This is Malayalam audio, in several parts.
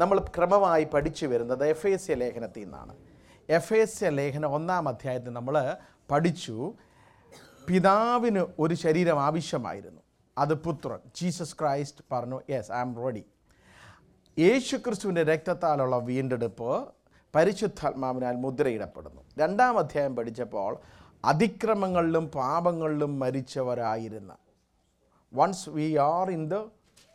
നമ്മൾ ക്രമമായി പഠിച്ചു വരുന്നത് എഫ് എസ് എ ലേഖനത്തിൽ നിന്നാണ് എഫ് എസ് എ ലേഖനം ഒന്നാം അധ്യായത്തിൽ നമ്മൾ പഠിച്ചു പിതാവിന് ഒരു ശരീരം ആവശ്യമായിരുന്നു അത് പുത്രൻ ജീസസ് ക്രൈസ്റ്റ് പറഞ്ഞു yes I am ready Yesu ക്രിസ്തുവിൻ്റെ രക്തത്താലുള്ള വീണ്ടെടുപ്പ് പരിശുദ്ധാത്മാവിനാൽ മുദ്രയിടപ്പെടുന്നു രണ്ടാം അധ്യായം പഠിച്ചപ്പോൾ അതിക്രമങ്ങളിലും പാപങ്ങളിലും മരിച്ചവരായിരുന്ന ones we are in the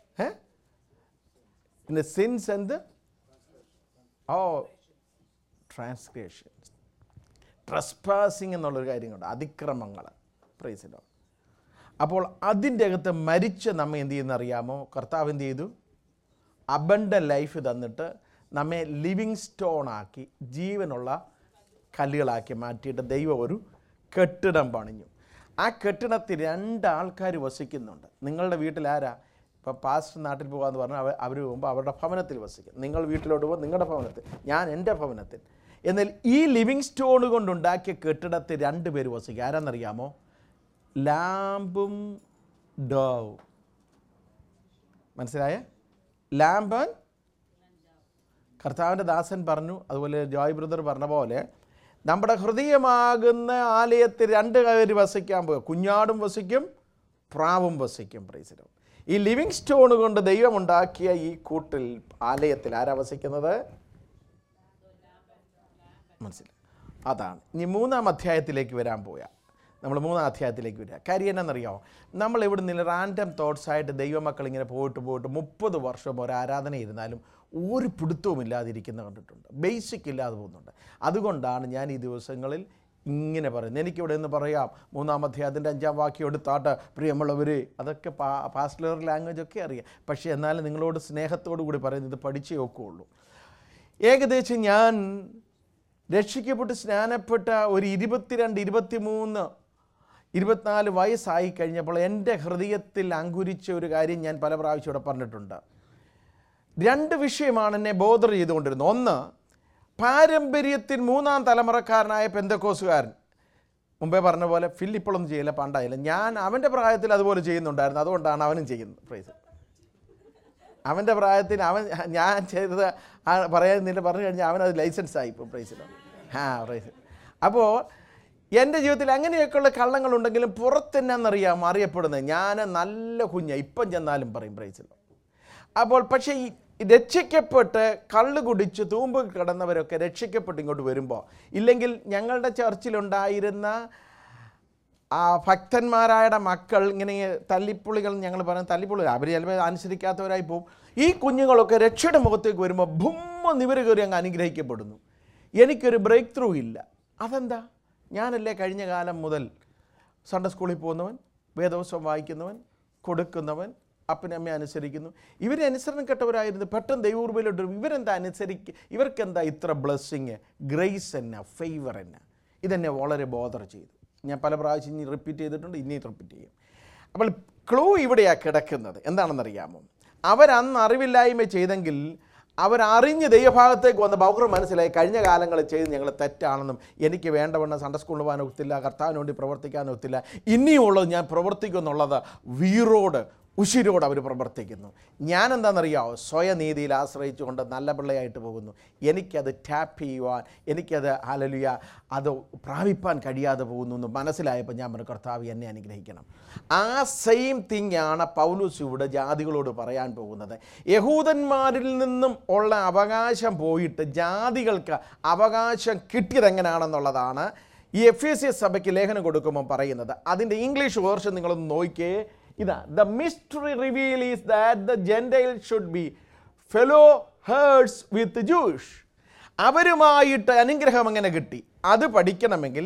in the sins and the oh transgression trespassing എന്നുള്ളൊരു കാര്യങ്ങളുണ്ട് അതിക്രമങ്ങൾ പ്രൈസിലോ അപ്പോൾ അതിൻ്റെ അകത്ത് മരിച്ച നമ്മെ എന്ത് ചെയ്യുന്ന അറിയാമോ കർത്താവ് എന്ത് ചെയ്തു അബണ്ട ലൈഫ് തന്നിട്ട് നമ്മെ ലിവിങ് സ്റ്റോൺ ആക്കി ജീവനുള്ള കല്ലുകളാക്കി മാറ്റിയിട്ട് ദൈവം ഒരു കെട്ടിടം പണിഞ്ഞു ആ കെട്ടിടത്തിൽ രണ്ട് ആൾക്കാർ വസിക്കുന്നുണ്ട് നിങ്ങളുടെ വീട്ടിൽ ആരാ ഇപ്പം പാസ്റ്റ് നാട്ടിൽ പോകാമെന്ന് പറഞ്ഞാൽ അവർ അവർ പോകുമ്പോൾ അവരുടെ ഭവനത്തിൽ വസിക്കും നിങ്ങൾ വീട്ടിലോട്ട് പോകുമ്പോൾ നിങ്ങളുടെ ഭവനത്തിൽ ഞാൻ എൻ്റെ ഭവനത്തിൽ എന്നാൽ ഈ ലിവിങ് സ്റ്റോൺ കൊണ്ടുണ്ടാക്കിയ കെട്ടിടത്തിൽ രണ്ട് പേര് വസിക്കും ആരാന്നറിയാമോ ലാമ്പും ഡോവ് മനസ്സിലായേ ലാമ്പൻ കർത്താവിൻ്റെ ദാസൻ പറഞ്ഞു അതുപോലെ ജോയ് ബ്രദർ പറഞ്ഞ പോലെ നമ്മുടെ ഹൃദയമാകുന്ന ആലയത്തിൽ രണ്ട് പേര് വസിക്കാൻ പോകുക കുഞ്ഞാടും വസിക്കും പ്രാവും വസിക്കും പ്രൈസിലോ ഈ ലിവിങ് സ്റ്റോൺ കൊണ്ട് ദൈവം ഉണ്ടാക്കിയ ഈ കൂട്ടിൽ ആലയത്തിൽ ആരാ വസിക്കുന്നത് മനസ്സിലായി അതാണ് ഇനി മൂന്നാം അധ്യായത്തിലേക്ക് വരാൻ പോയാൽ നമ്മൾ മൂന്നാം അധ്യായത്തിലേക്ക് വരിക കാര്യം എന്നാണെന്നറിയാമോ നമ്മൾ ഇവിടെ നിന്ന് റാൻഡം തോട്ട്സ് ആയിട്ട് ദൈവമക്കൾ ഇങ്ങനെ പോയിട്ട് പോയിട്ട് മുപ്പത് വർഷം ഒരു ആരാധന ഇരുന്നാലും ഒരു പിടുത്തവും ഇല്ലാതിരിക്കുന്ന കണ്ടിട്ടുണ്ട് ബേസിക് ഇല്ലാതെ പോകുന്നുണ്ട് അതുകൊണ്ടാണ് ഞാൻ ഈ ദിവസങ്ങളിൽ ഇങ്ങനെ പറയുന്നത് എനിക്കിവിടെ നിന്ന് പറയാം മൂന്നാം അധ്യായത്തിൻ്റെ അഞ്ചാം വാക്യം എടുത്താട്ട് പ്രിയമുള്ളവർ അതൊക്കെ പാ പാസ്റ്റലർ ലാംഗ്വേജ് ഒക്കെ അറിയാം പക്ഷേ എന്നാലും നിങ്ങളോട് സ്നേഹത്തോടു കൂടി പറയുന്നത് ഇത് പഠിച്ചേ ഒക്കുള്ളൂ ഏകദേശം ഞാൻ രക്ഷിക്കപ്പെട്ട് സ്നാനപ്പെട്ട ഒരു ഇരുപത്തിരണ്ട് ഇരുപത്തിമൂന്ന് ഇരുപത്തിനാല് വയസ്സായി കഴിഞ്ഞപ്പോൾ എൻ്റെ ഹൃദയത്തിൽ അങ്കുരിച്ച ഒരു കാര്യം ഞാൻ പല പ്രാവശ്യം ഇവിടെ പറഞ്ഞിട്ടുണ്ട് രണ്ട് വിഷയമാണ് എന്നെ ബോധർ ചെയ്തുകൊണ്ടിരുന്നത് ഒന്ന് പാരമ്പര്യത്തിൽ മൂന്നാം തലമുറക്കാരനായ പെന്തക്കോസുകാരൻ മുമ്പേ പറഞ്ഞ പോലെ ഫില്ലിപ്പോഴൊന്നും ചെയ്യില്ല പണ്ടായില്ല ഞാൻ അവൻ്റെ പ്രായത്തിൽ അതുപോലെ ചെയ്യുന്നുണ്ടായിരുന്നു അതുകൊണ്ടാണ് അവനും ചെയ്യുന്നത് പ്രൈസ് അവൻ്റെ പ്രായത്തിൽ അവൻ ഞാൻ ചെയ്തത് ആ പറയാനില്ല പറഞ്ഞു കഴിഞ്ഞാൽ അവനത് ലൈസൻസ് ആയി ഇപ്പോൾ പ്രൈസിലോ ആ പ്രൈസ് അപ്പോൾ എൻ്റെ ജീവിതത്തിൽ അങ്ങനെയൊക്കെയുള്ള കള്ളങ്ങളുണ്ടെങ്കിലും പുറത്തെന്നറിയാം അറിയപ്പെടുന്നത് ഞാൻ നല്ല കുഞ്ഞ ഇപ്പം ചെന്നാലും പറയും പ്രൈസിലോ അപ്പോൾ പക്ഷേ ഈ രക്ഷിക്കപ്പെട്ട് കള്ള് കുടിച്ച് തൂമ്പ് കിടന്നവരൊക്കെ രക്ഷിക്കപ്പെട്ട് ഇങ്ങോട്ട് വരുമ്പോൾ ഇല്ലെങ്കിൽ ഞങ്ങളുടെ ചർച്ചിലുണ്ടായിരുന്ന ആ ഭക്തന്മാരായ മക്കൾ ഇങ്ങനെ തല്ലിപ്പുള്ളികൾ ഞങ്ങൾ പറയുന്ന തല്ലിപ്പുള്ളി അവർ ചിലപ്പോൾ അനുസരിക്കാത്തവരായി പോകും ഈ കുഞ്ഞുങ്ങളൊക്കെ രക്ഷയുടെ മുഖത്തേക്ക് വരുമ്പോൾ ഭുമ്മ നിവര് കയറി അങ്ങ് അനുഗ്രഹിക്കപ്പെടുന്നു എനിക്കൊരു ബ്രേക്ക് ത്രൂ ഇല്ല അതെന്താ ഞാനല്ലേ കഴിഞ്ഞ കാലം മുതൽ സൺഡേ സ്കൂളിൽ പോകുന്നവൻ വേദവസ്വം വായിക്കുന്നവൻ കൊടുക്കുന്നവൻ അപ്പനമ്മയെ അനുസരിക്കുന്നു ഇവരെ അനുസരണം കെട്ടവരായിരുന്നു പെട്ടെന്ന് ദൈവൂർബയിലോട്ട് വരും ഇവരെന്താ അനുസരിക്കുക ഇവർക്കെന്താ ഇത്ര ബ്ലെസ്സിങ് ഗ്രേസ് എന്നാ ഫേവർ എന്നാ ഇതെന്നെ വളരെ ബോധർ ചെയ്തു ഞാൻ പല പ്രാവശ്യം ഇനി റിപ്പീറ്റ് ചെയ്തിട്ടുണ്ട് ഇനി റിപ്പീറ്റ് ചെയ്യും അപ്പോൾ ക്ലൂ ഇവിടെയാണ് കിടക്കുന്നത് എന്താണെന്നറിയാമോ അവരന്ന് അറിവില്ലായ്മ ചെയ്തെങ്കിൽ അവരറിഞ്ഞ് ദൈവഭാഗത്തേക്ക് വന്ന ബൗഹർ മനസ്സിലായി കഴിഞ്ഞ കാലങ്ങളിൽ ചെയ്ത് ഞങ്ങൾ തെറ്റാണെന്നും എനിക്ക് വേണ്ടവണ്ണം സൺഡേ സ്കൂളിൽ പോകാൻ ഒത്തില്ല കർത്താവിന് വേണ്ടി പ്രവർത്തിക്കാൻ ഒത്തില്ല ഇനിയുള്ളത് ഞാൻ പ്രവർത്തിക്കുമെന്നുള്ളത് വീറോട് ഉശിരോട് അവർ പ്രവർത്തിക്കുന്നു ഞാൻ എന്താണെന്നറിയാമോ സ്വയനീതിയിൽ ആശ്രയിച്ചുകൊണ്ട് നല്ല പിള്ളയായിട്ട് പോകുന്നു എനിക്കത് ടാപ്പ് ചെയ്യുവാൻ എനിക്കത് അലലുയ അത് പ്രാപിപ്പാൻ കഴിയാതെ പോകുന്നു എന്ന് മനസ്സിലായപ്പോൾ ഞാൻ പറഞ്ഞു കർത്താവ് എന്നെ അനുഗ്രഹിക്കണം ആ സെയിം തിങ് ആണ് പൗലൂസ് ഇവിടെ ജാതികളോട് പറയാൻ പോകുന്നത് യഹൂദന്മാരിൽ നിന്നും ഉള്ള അവകാശം പോയിട്ട് ജാതികൾക്ക് അവകാശം കിട്ടിയത് എങ്ങനെയാണെന്നുള്ളതാണ് ഈ എഫ് എസ് എസ് സഭയ്ക്ക് ലേഖനം കൊടുക്കുമ്പോൾ പറയുന്നത് അതിൻ്റെ ഇംഗ്ലീഷ് വേർഷൻ നിങ്ങളൊന്ന് നോക്കിയേ ഇതാ the mystery reveal is that the Gentile should be fellow heirs with Jews അവരുമായിട്ട് അനുഗ്രഹം എങ്ങനെ കിട്ടി അത് പഠിക്കണമെങ്കിൽ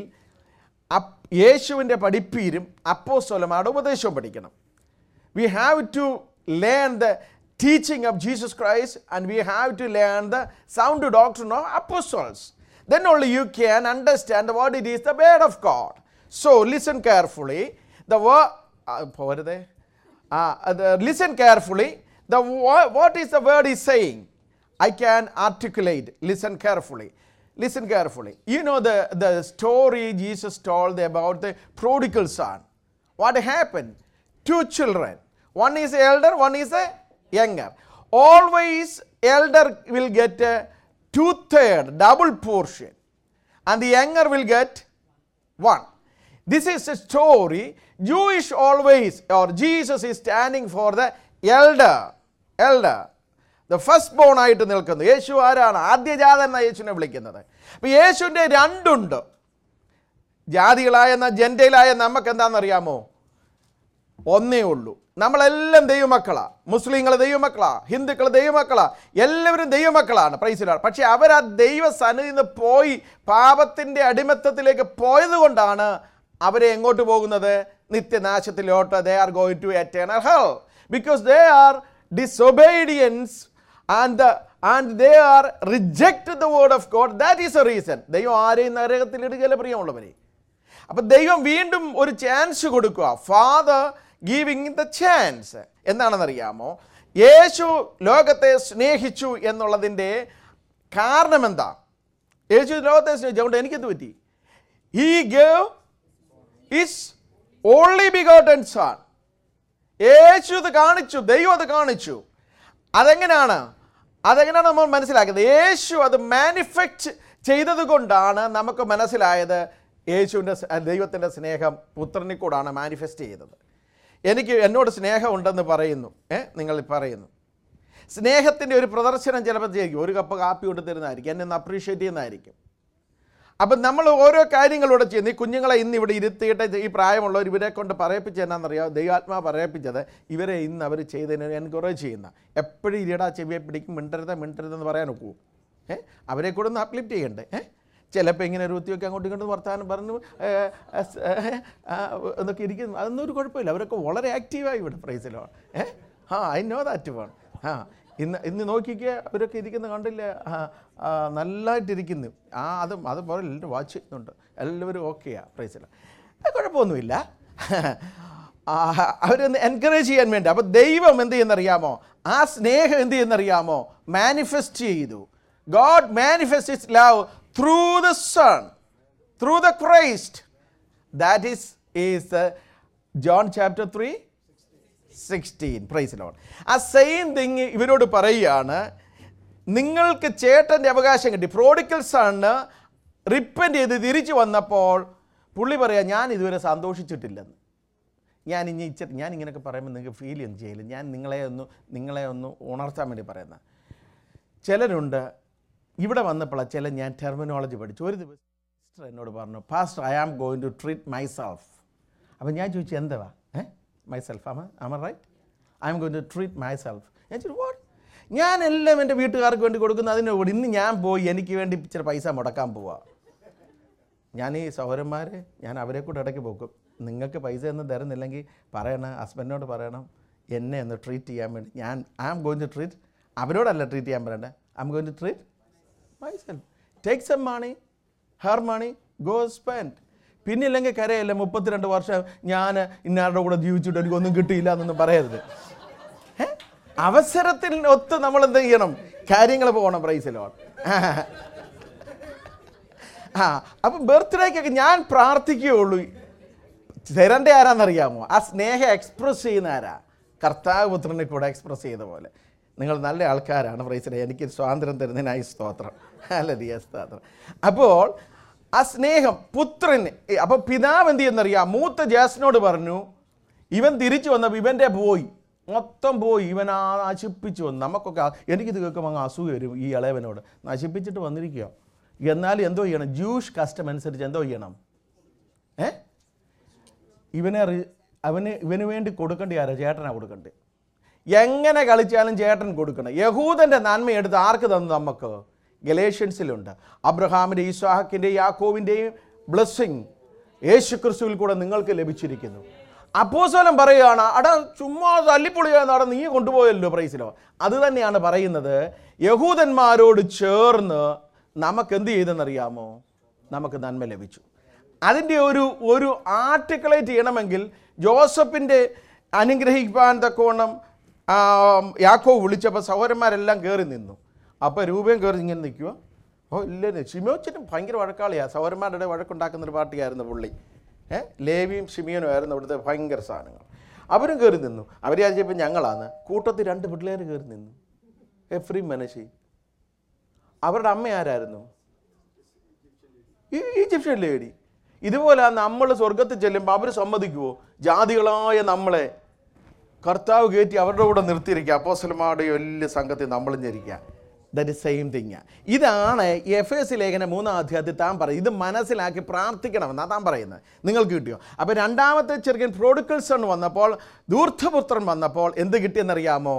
അപ് യേശുവിൻ്റെ പഠിപ്പീരും അപ്പോസ്തലന്മാരുടെ ഉപദേശവും പഠിക്കണം we have to learn the teaching of Jesus Christ and we have to learn the sound doctrine of apostles. Then only you can understand what it is the word of God. So listen carefully. The word, uh, പോരുതേ. Uh, the- listen carefully. The wo- what is the word is saying? I can articulate. Listen carefully. Listen carefully. You know the, the story Jesus told about the prodigal son. What happened? Two children. One is elder, one is a younger. always elder will get a two-third, double portion, and the younger will get one. This is a story. Jewish always, or Jesus is standing for the elder. Elder. The first born ആയിട്ട് നിൽക്കുന്നു യേശു ആരാണ് ആദ്യജാതൻ എന്ന യേശുവിനെ വിളിക്കുന്നത് അപ്പോൾ യേശുവിൻ്റെ രണ്ടുണ്ട് ജാതികളായ ജൻറ്റയിലായ നമുക്ക് എന്താണെന്നറിയാമോ ഒന്നേ ഉള്ളൂ നമ്മളെല്ലാം ദൈവമക്കളാ മുസ്ലിങ്ങൾ ദൈവമക്കളാ ഹിന്ദുക്കൾ ദൈവമക്കളാ എല്ലാവരും ദൈവമക്കളാണ് പ്രൈസിലാണ് പക്ഷേ അവർ ആ ദൈവ സന്നിധിയിൽ നിന്ന് പോയി പാപത്തിൻ്റെ അടിമത്തത്തിലേക്ക് പോയത് കൊണ്ടാണ് അവരെ എങ്ങോട്ട് പോകുന്നത് നിത്യനാശത്തിലോട്ട് they are going to eternal hell because they are disobedience and and they are reject the word of God that is a reason ദൈവം ആരെയും നരകത്തിൽ ഇടുകയില്ല പ്രിയമുള്ളവരെ അപ്പം ദൈവം വീണ്ടും ഒരു ചാൻസ് കൊടുക്കുക ഫാദർ ഗീവിങ് ദ ചാൻസ് എന്താണെന്നറിയാമോ യേശു ലോകത്തെ സ്നേഹിച്ചു എന്നുള്ളതിൻ്റെ കാരണം എന്താ യേശു ലോകത്തെ സ്നേഹിച്ചു അതുകൊണ്ട് എനിക്കെന്ത് പറ്റി he gave his only begotten son Yesu ഇത് കാണിച്ചു ദൈവം അത് കാണിച്ചു അതെങ്ങനെയാണ് അതെങ്ങനെയാണ് നമ്മൾ മനസ്സിലാക്കുന്നത് യേശു അത് മാനിഫെക്റ്റ് ചെയ്തത് കൊണ്ടാണ് നമുക്ക് മനസ്സിലായത് യേശുവിൻ്റെ സ്- ദൈവത്തിൻ്റെ സ്നേഹം പുത്രനിൽ കൂടാണ് മാനിഫെസ്റ്റ് ചെയ്തത് എനിക്ക് എന്നോട് സ്നേഹമുണ്ടെന്ന് പറയുന്നു ഏ നിങ്ങൾ പറയുന്നു സ്നേഹത്തിൻ്റെ ഒരു പ്രദർശനം ചിലപ്പോൾ ചെയ്യും ഒരു കപ്പ് കാപ്പി കൊടുത്തിരുന്നതായിരിക്കും എന്നെ ഒന്ന് അപ്രീഷിയേറ്റ് ചെയ്യുന്നതായിരിക്കും അപ്പം നമ്മൾ ഓരോ കാര്യങ്ങളൂടെ ചെയ്യുന്നു ഈ കുഞ്ഞുങ്ങളെ ഇന്ന് ഇവിടെ ഇരുത്തിയിട്ട് ഈ പ്രായമുള്ളവർ ഇവരെ കൊണ്ട് പറയിപ്പിച്ച എന്നാണെന്നറിയാം ദൈവാത്മാ പറയിപ്പിച്ചത് ഇവരെ ഇന്ന് അവർ ചെയ്തതിന് എൻകറേജ് ചെയ്യുന്ന എപ്പോഴും ഇരിടാ ചെവിയെ പിടിക്കും മിണ്ടരുത് മിണ്ടരുതെന്ന് പറയാൻ ഒക്കൂ ഏ അവരെ കൂടെ ഒന്ന് അപ്ലിഫ്റ്റ് ചെയ്യണ്ടേ ഏ ചിലപ്പോൾ ഇങ്ങനെ ഒരു കുത്തിയൊക്കെ അങ്ങോട്ടും ഇങ്ങോട്ടും വർത്താനം പറഞ്ഞു ഏ, അസ്, ഏ, ആ, എന്നൊക്കെ ഇരിക്കുന്നു അതൊന്നും ഒരു കുഴപ്പമില്ല അവരൊക്കെ വളരെ ആക്റ്റീവായി ഇവിടെ പ്രൈസിലോ ഏ ആ ഐ നോ ദാറ്റ് വൺ ആ ഇന്ന് ഇന്ന് നോക്കിക്കുക അവരൊക്കെ ഇരിക്കുന്ന കണ്ടില്ലേ ആ, ആ, നല്ലതായിട്ടിരിക്കുന്നു ആ അത് അത് പോലെ എല്ലാവരും വാച്ച് ചെയ്യുന്നുണ്ട് എല്ലാവരും ഓക്കെയാ പ്രൈസില കുഴപ്പമൊന്നുമില്ല അവരൊന്ന് എൻകറേജ് ചെയ്യാൻ വേണ്ടി അപ്പോൾ ദൈവം എന്ത് ചെയ്യുന്നറിയാമോ ആ സ്നേഹം എന്ത് ചെയ്യുന്നറിയാമോ മാനിഫെസ്റ്റ് ചെയ്തു God manifest his love through the son through the Christ that is is John chapter three sixteen praise lord ആ സെയിം തിങ് ഇവരോട് പറയുകയാണ് നിങ്ങൾക്ക് ചേട്ടൻ്റെ അവകാശം കിട്ടി പ്രോഡിക്കൽ സണ്ണ് റിപ്പൻറ്റ് ചെയ്ത് തിരിച്ചു വന്നപ്പോൾ പുള്ളി പറയാ ഞാൻ ഇതുവരെ സന്തോഷിച്ചിട്ടില്ലെന്ന് ഞാൻ ഇനി ഇച്ചിരി ഞാൻ ഇങ്ങനെയൊക്കെ പറയുമ്പോൾ നിങ്ങൾക്ക് ഫീൽ ഒന്നും ചെയ്യില്ല ഞാൻ നിങ്ങളെ ഒന്ന് നിങ്ങളെ ഒന്ന് ഉണർത്താൻ വേണ്ടി പറയുന്ന ചിലരുണ്ട് ഇവിടെ വന്നപ്പോഴാണ് ചില ഞാൻ ടെർമിനോളജി പഠിച്ചു ഒരു ദിവസം സിസ്റ്റർ എന്നോട് പറഞ്ഞു pastor I am going to treat myself അപ്പോൾ ഞാൻ ചോദിച്ചു എന്തുവാ ഏ മൈസെൽഫ് ആമ ആമ right I'm going to treat myself ഞാൻ ചോദിച്ചു വാട്ട് ഞാൻ എല്ലാം എൻ്റെ വീട്ടുകാർക്ക് വേണ്ടി കൊടുക്കുന്ന അതിന് കൂടി ഇന്ന് ഞാൻ പോയി എനിക്ക് വേണ്ടി ഇച്ചിരി പൈസ മുടക്കാൻ പോവാ ഞാൻ ഈ സഹോദരന്മാർ ഞാൻ അവരെ കൂടെ ഇടയ്ക്ക് പോക്കും നിങ്ങൾക്ക് പൈസ ഒന്നും തരുന്നില്ലെങ്കിൽ പറയണം ഹസ്ബൻഡിനോട് പറയണം എന്നെ ഒന്ന് ട്രീറ്റ് ചെയ്യാൻ വേണ്ടി ഞാൻ I am going to treat അവരോടല്ല ട്രീറ്റ് ചെയ്യാൻ പറയണ്ടേ I'm going to treat myself take some money her money go spend പിന്നെ ഇല്ലെങ്കിൽ കരയല്ല മുപ്പത്തിരണ്ട് വർഷം ഞാൻ ഇന്നാരുടെ കൂടെ ജീവിച്ചിട്ട് എനിക്കൊന്നും കിട്ടിയില്ല എന്നൊന്നും പറയരുത് ഏ? അവസരത്തിൽ ഒത്ത് നമ്മൾ എന്ത് ചെയ്യണം കാര്യങ്ങൾ പോകണം പ്രൈസിലോട്ട് ആ അപ്പം ബർത്ത്ഡേക്കൊക്കെ ഞാൻ പ്രാർത്ഥിക്കുകയുള്ളൂ തരണ്ട ആരാന്നറിയാമോ ആ സ്നേഹം എക്സ്പ്രസ് ചെയ്യുന്ന ആരാ കർത്താവ് പുത്രനെ കൂടെ എക്സ്പ്രസ് ചെയ്ത പോലെ നിങ്ങൾ നല്ല ആൾക്കാരാണ് പ്രൈസിലെ എനിക്ക് സ്വാതന്ത്ര്യം തരുന്നതിനായി സ്തോത്രം അല്ല ദിയ സ്തോത്രം അപ്പോൾ ആ സ്നേഹം പുത്രൻ അപ്പോൾ പിതാവ് എന്ത് ചെയ്യുന്നറിയാം മൂത്ത ജാസിനോട് പറഞ്ഞു ഇവൻ തിരിച്ചു വന്നപ്പോൾ ഇവൻ്റെ പോയി മൊത്തം പോയി ഇവൻ ആ നശിപ്പിച്ചു വന്നു നമുക്കൊക്കെ ആ- എനിക്കിത് കേൾക്കുമ്പോൾ അങ്ങ് അസൂയ വരും ഈ ഇളയവനോട് നശിപ്പിച്ചിട്ട് വന്നിരിക്കുക എന്നാലും എന്തോ ചെയ്യണം ജൂഷ് കസ്റ്റം അനുസരിച്ച് എന്തോ ചെയ്യണം ഏ ഇവനെ റി- അവന് ഇവന് വേണ്ടി കൊടുക്കേണ്ട ആരാ ചേട്ടനാ കൊടുക്കണ്ടേ എങ്ങനെ കളിച്ചാലും ചേട്ടൻ കൊടുക്കണം യഹൂദൻ്റെ നന്മ എടുത്ത് ആർക്ക് തന്നു നമുക്ക് ഗലേഷ്യൻസിലുണ്ട് അബ്രഹാമിൻ്റെ ഈസ്വാഹക്കിൻ്റെയും യാക്കോവിൻ്റെയും ബ്ലെസ്സിങ് യേശു ക്രിസ്തുവിൽ കൂടെ നിങ്ങൾക്ക് ലഭിച്ചിരിക്കുന്നു അപ്പോസ്തലൻ പറയുകയാണ് അടാ ചുമ്മാ തല്ലിപ്പൊളിയാന്ന് അവിടെ നീ കൊണ്ടുപോയല്ലോ പ്രൈസിലോ അത് തന്നെയാണ് പറയുന്നത് യഹൂദന്മാരോട് ചേർന്ന് നമുക്ക് എന്ത് ചെയ്തെന്നറിയാമോ നമുക്ക് നന്മ ലഭിച്ചു അതിൻ്റെ ഒരു ഒരു ആർട്ടിക്കുലേറ്റ് ചെയ്യണമെങ്കിൽ ജോസഫിൻ്റെ അനുഗ്രഹിക്കാൻ തക്കവണ്ണം ആ, യാക്കോവ് വിളിച്ചപ്പോൾ സഹോദരന്മാരെല്ലാം കയറി നിന്നു അപ്പോൾ രൂപയും കയറി ഇങ്ങനെ നിൽക്കുക ഓ ഇല്ല ഷിമോച്ചിനും ഭയങ്കര വഴക്കാളിയാണ് സഹോദരന്മാരുടെ വഴക്കുണ്ടാക്കുന്ന ഒരു പാർട്ടിയായിരുന്നു പുള്ളി ഏ ലേവിയും ഷിമിയനും ആയിരുന്നു അവിടുത്തെ ഭയങ്കര സാധനങ്ങൾ അവരും കയറി നിന്നു അവർ വിചാരിച്ചപ്പോൾ ഞങ്ങളാണ് കൂട്ടത്തിൽ രണ്ട് പിള്ളേർ കയറി നിന്നു എഫ്രീം മനശി അവരുടെ അമ്മ ആരായിരുന്നു ഈ ഈജിപ്ഷ്യൻ ലേഡി ഇതുപോലെ നമ്മൾ സ്വർഗത്തിൽ ചെല്ലുമ്പോൾ അവർ സമ്മതിക്കുമോ ജാതികളായ നമ്മളെ കർത്താവ് കയറ്റി അവരുടെ കൂടെ നിർത്തിയിരിക്കുക അപ്പോസലമാരുടെ വലിയ സംഘത്തിൽ നമ്മളും ഞെരിക്കുക ദറ്റ് ഇസ് സെയിം തിങ് ഇതാണ് എഫ് എസ് ലേഖന മൂന്നാം അധ്യായത്തിൽ താൻ പറയും ഇത് മനസ്സിലാക്കി പ്രാർത്ഥിക്കണമെന്നാണ് താൻ പറയുന്നത് നിങ്ങൾക്ക് കിട്ടിയോ അപ്പോൾ രണ്ടാമത്തെ ചെറുക്കൻ പ്രോഡിക്കൽ സൺ വന്നപ്പോൾ ദൂർദ്ധപുത്രൻ വന്നപ്പോൾ എന്ത് കിട്ടിയെന്നറിയാമോ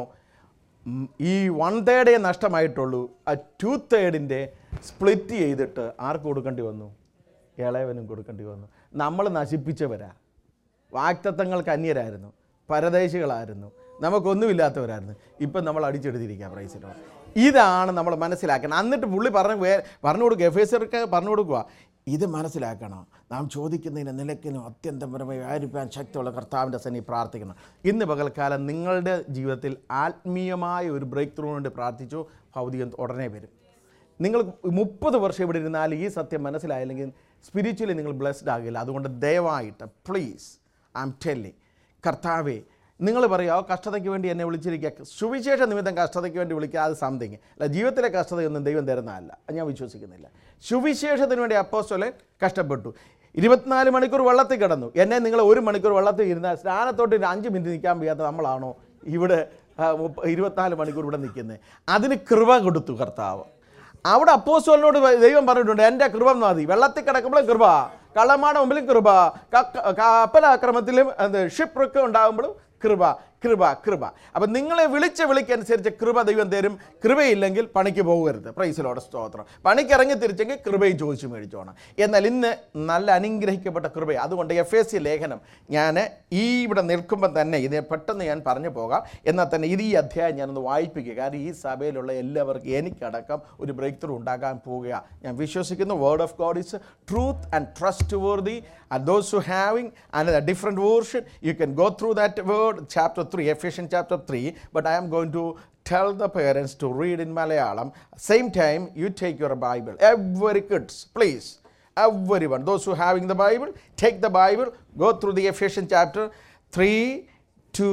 ഉം, ഈ വൺ തേർഡേ നഷ്ടമായിട്ടുള്ളൂ ആ ടു തേർഡിൻ്റെ സ്പ്ലിറ്റ് ചെയ്തിട്ട് ആർക്ക് കൊടുക്കേണ്ടി വന്നു ഇളയവനും കൊടുക്കേണ്ടി വന്നു നമ്മൾ നശിപ്പിച്ചവരാ വാക്തത്വങ്ങൾക്ക് അന്യരായിരുന്നു പരദേശികളായിരുന്നു നമുക്കൊന്നുമില്ലാത്തവരായിരുന്നു ഇപ്പം നമ്മൾ അടിച്ചെടുത്തിരിക്കുക പ്രൈസിലോ ഇതാണ് നമ്മൾ മനസ്സിലാക്കണം എന്നിട്ട് പുള്ളി പറഞ്ഞു വേ പറഞ്ഞു കൊടുക്കുക എഫ് എസ് പറഞ്ഞു കൊടുക്കുക ഇത് മനസ്സിലാക്കണം നാം ചോദിക്കുന്നതിന് നിലയ്ക്കിനും അത്യന്തപരമായി ആയിരിക്കാൻ ശക്തിയുള്ള കർത്താവിൻ്റെ സന്നി പ്രാർത്ഥിക്കണം ഇന്ന് പകൽക്കാലം നിങ്ങളുടെ ജീവിതത്തിൽ ആത്മീയമായ ഒരു ബ്രേക്ക് ത്രൂ വേണ്ടി പ്രാർത്ഥിച്ചു ഭൗതികം ഉടനെ വരും നിങ്ങൾ മുപ്പത് വർഷം ഇവിടെ ഇരുന്നാൽ ഈ സത്യം മനസ്സിലായില്ലെങ്കിൽ സ്പിരിച്വലി നിങ്ങൾ ബ്ലെസ്ഡ് ആകില്ല അതുകൊണ്ട് ദയവായിട്ട് പ്ലീസ് ഐ എം ടെല്ലിങ് കർത്താവേ നിങ്ങൾ പറയുക കഷ്ടതയ്ക്ക് വേണ്ടി എന്നെ വിളിച്ചിരിക്കുക സുവിശേഷ നിമിത്തം കഷ്ടതയ്ക്ക് വേണ്ടി വിളിക്കുക അത് സംതിങ് അല്ല ജീവിതത്തിലെ കഷ്ടതയൊന്നും ദൈവം തരുന്നതല്ല അത് ഞാൻ വിശ്വസിക്കുന്നില്ല സുവിശേഷത്തിന് വേണ്ടി അപ്പോസ്റ്റോലെ കഷ്ടപ്പെട്ടു ഇരുപത്തിനാല് മണിക്കൂർ വെള്ളത്തിൽ കിടന്നു എന്നെ നിങ്ങൾ ഒരു മണിക്കൂർ വെള്ളത്തിൽ ഇരുന്നാൽ സ്നാനത്തോട്ട് ഒരു അഞ്ച് മിനിറ്റ് നിൽക്കാൻ വയ്യാത്ത നമ്മളാണോ ഇവിടെ ആ, മുപ്പ- ഇരുപത്തിനാല് മണിക്കൂർ ഇവിടെ നിൽക്കുന്നത് അതിന് കൃപ കൊടുത്തു കർത്താവ് അവിടെ അപ്പോസ്റ്റോലിനോട് ദൈവം പറഞ്ഞിട്ടുണ്ട് എൻ്റെ കൃപ മതി വെള്ളത്തിൽ കിടക്കുമ്പോഴും കൃപ കള്ളമാട മുമ്പിലും കൃപ കക്ക- കപ്പലാക്രമത്തിലും അത് ഷിപ്പ് ഉണ്ടാകുമ്പോഴും കൃപ കൃപ കൃപ അപ്പം നിങ്ങളെ വിളിച്ച വിളിക്കനുസരിച്ച് കൃപ ദൈവം തരും കൃപയില്ലെങ്കിൽ പണിക്ക് പോകരുത് പ്രൈസിലോടെ സ്തോത്രം പണിക്ക് ഇറങ്ങി തിരിച്ചെങ്കിൽ കൃപയും ചോദിച്ചു മേടിച്ചോണം എന്നാൽ ഇന്ന് നല്ല അനുഗ്രഹിക്കപ്പെട്ട കൃപ അതുകൊണ്ട് എഫ് എസ് സി ലേഖനം ഞാൻ ഈ ഇവിടെ നിൽക്കുമ്പോൾ തന്നെ ഇത് പെട്ടെന്ന് ഞാൻ പറഞ്ഞു പോകാം എന്നാൽ തന്നെ ഇത് ഈ അധ്യായം ഞാനൊന്ന് വായിപ്പിക്കുക കാരണം ഈ സഭയിലുള്ള എല്ലാവർക്കും എനിക്കടക്കം ഒരു ബ്രേക്ക് ത്രൂ ഉണ്ടാകാൻ പോവുക ഞാൻ വിശ്വസിക്കുന്നു word of God is truth and trust worthy and those who having another different version you can go through that word chapter 3 ephesians chapter 3 but i am going to tell the parents to read in malayalam same time you take your bible every kids please everyone those who having the bible take the bible go through the ephesians chapter 3 to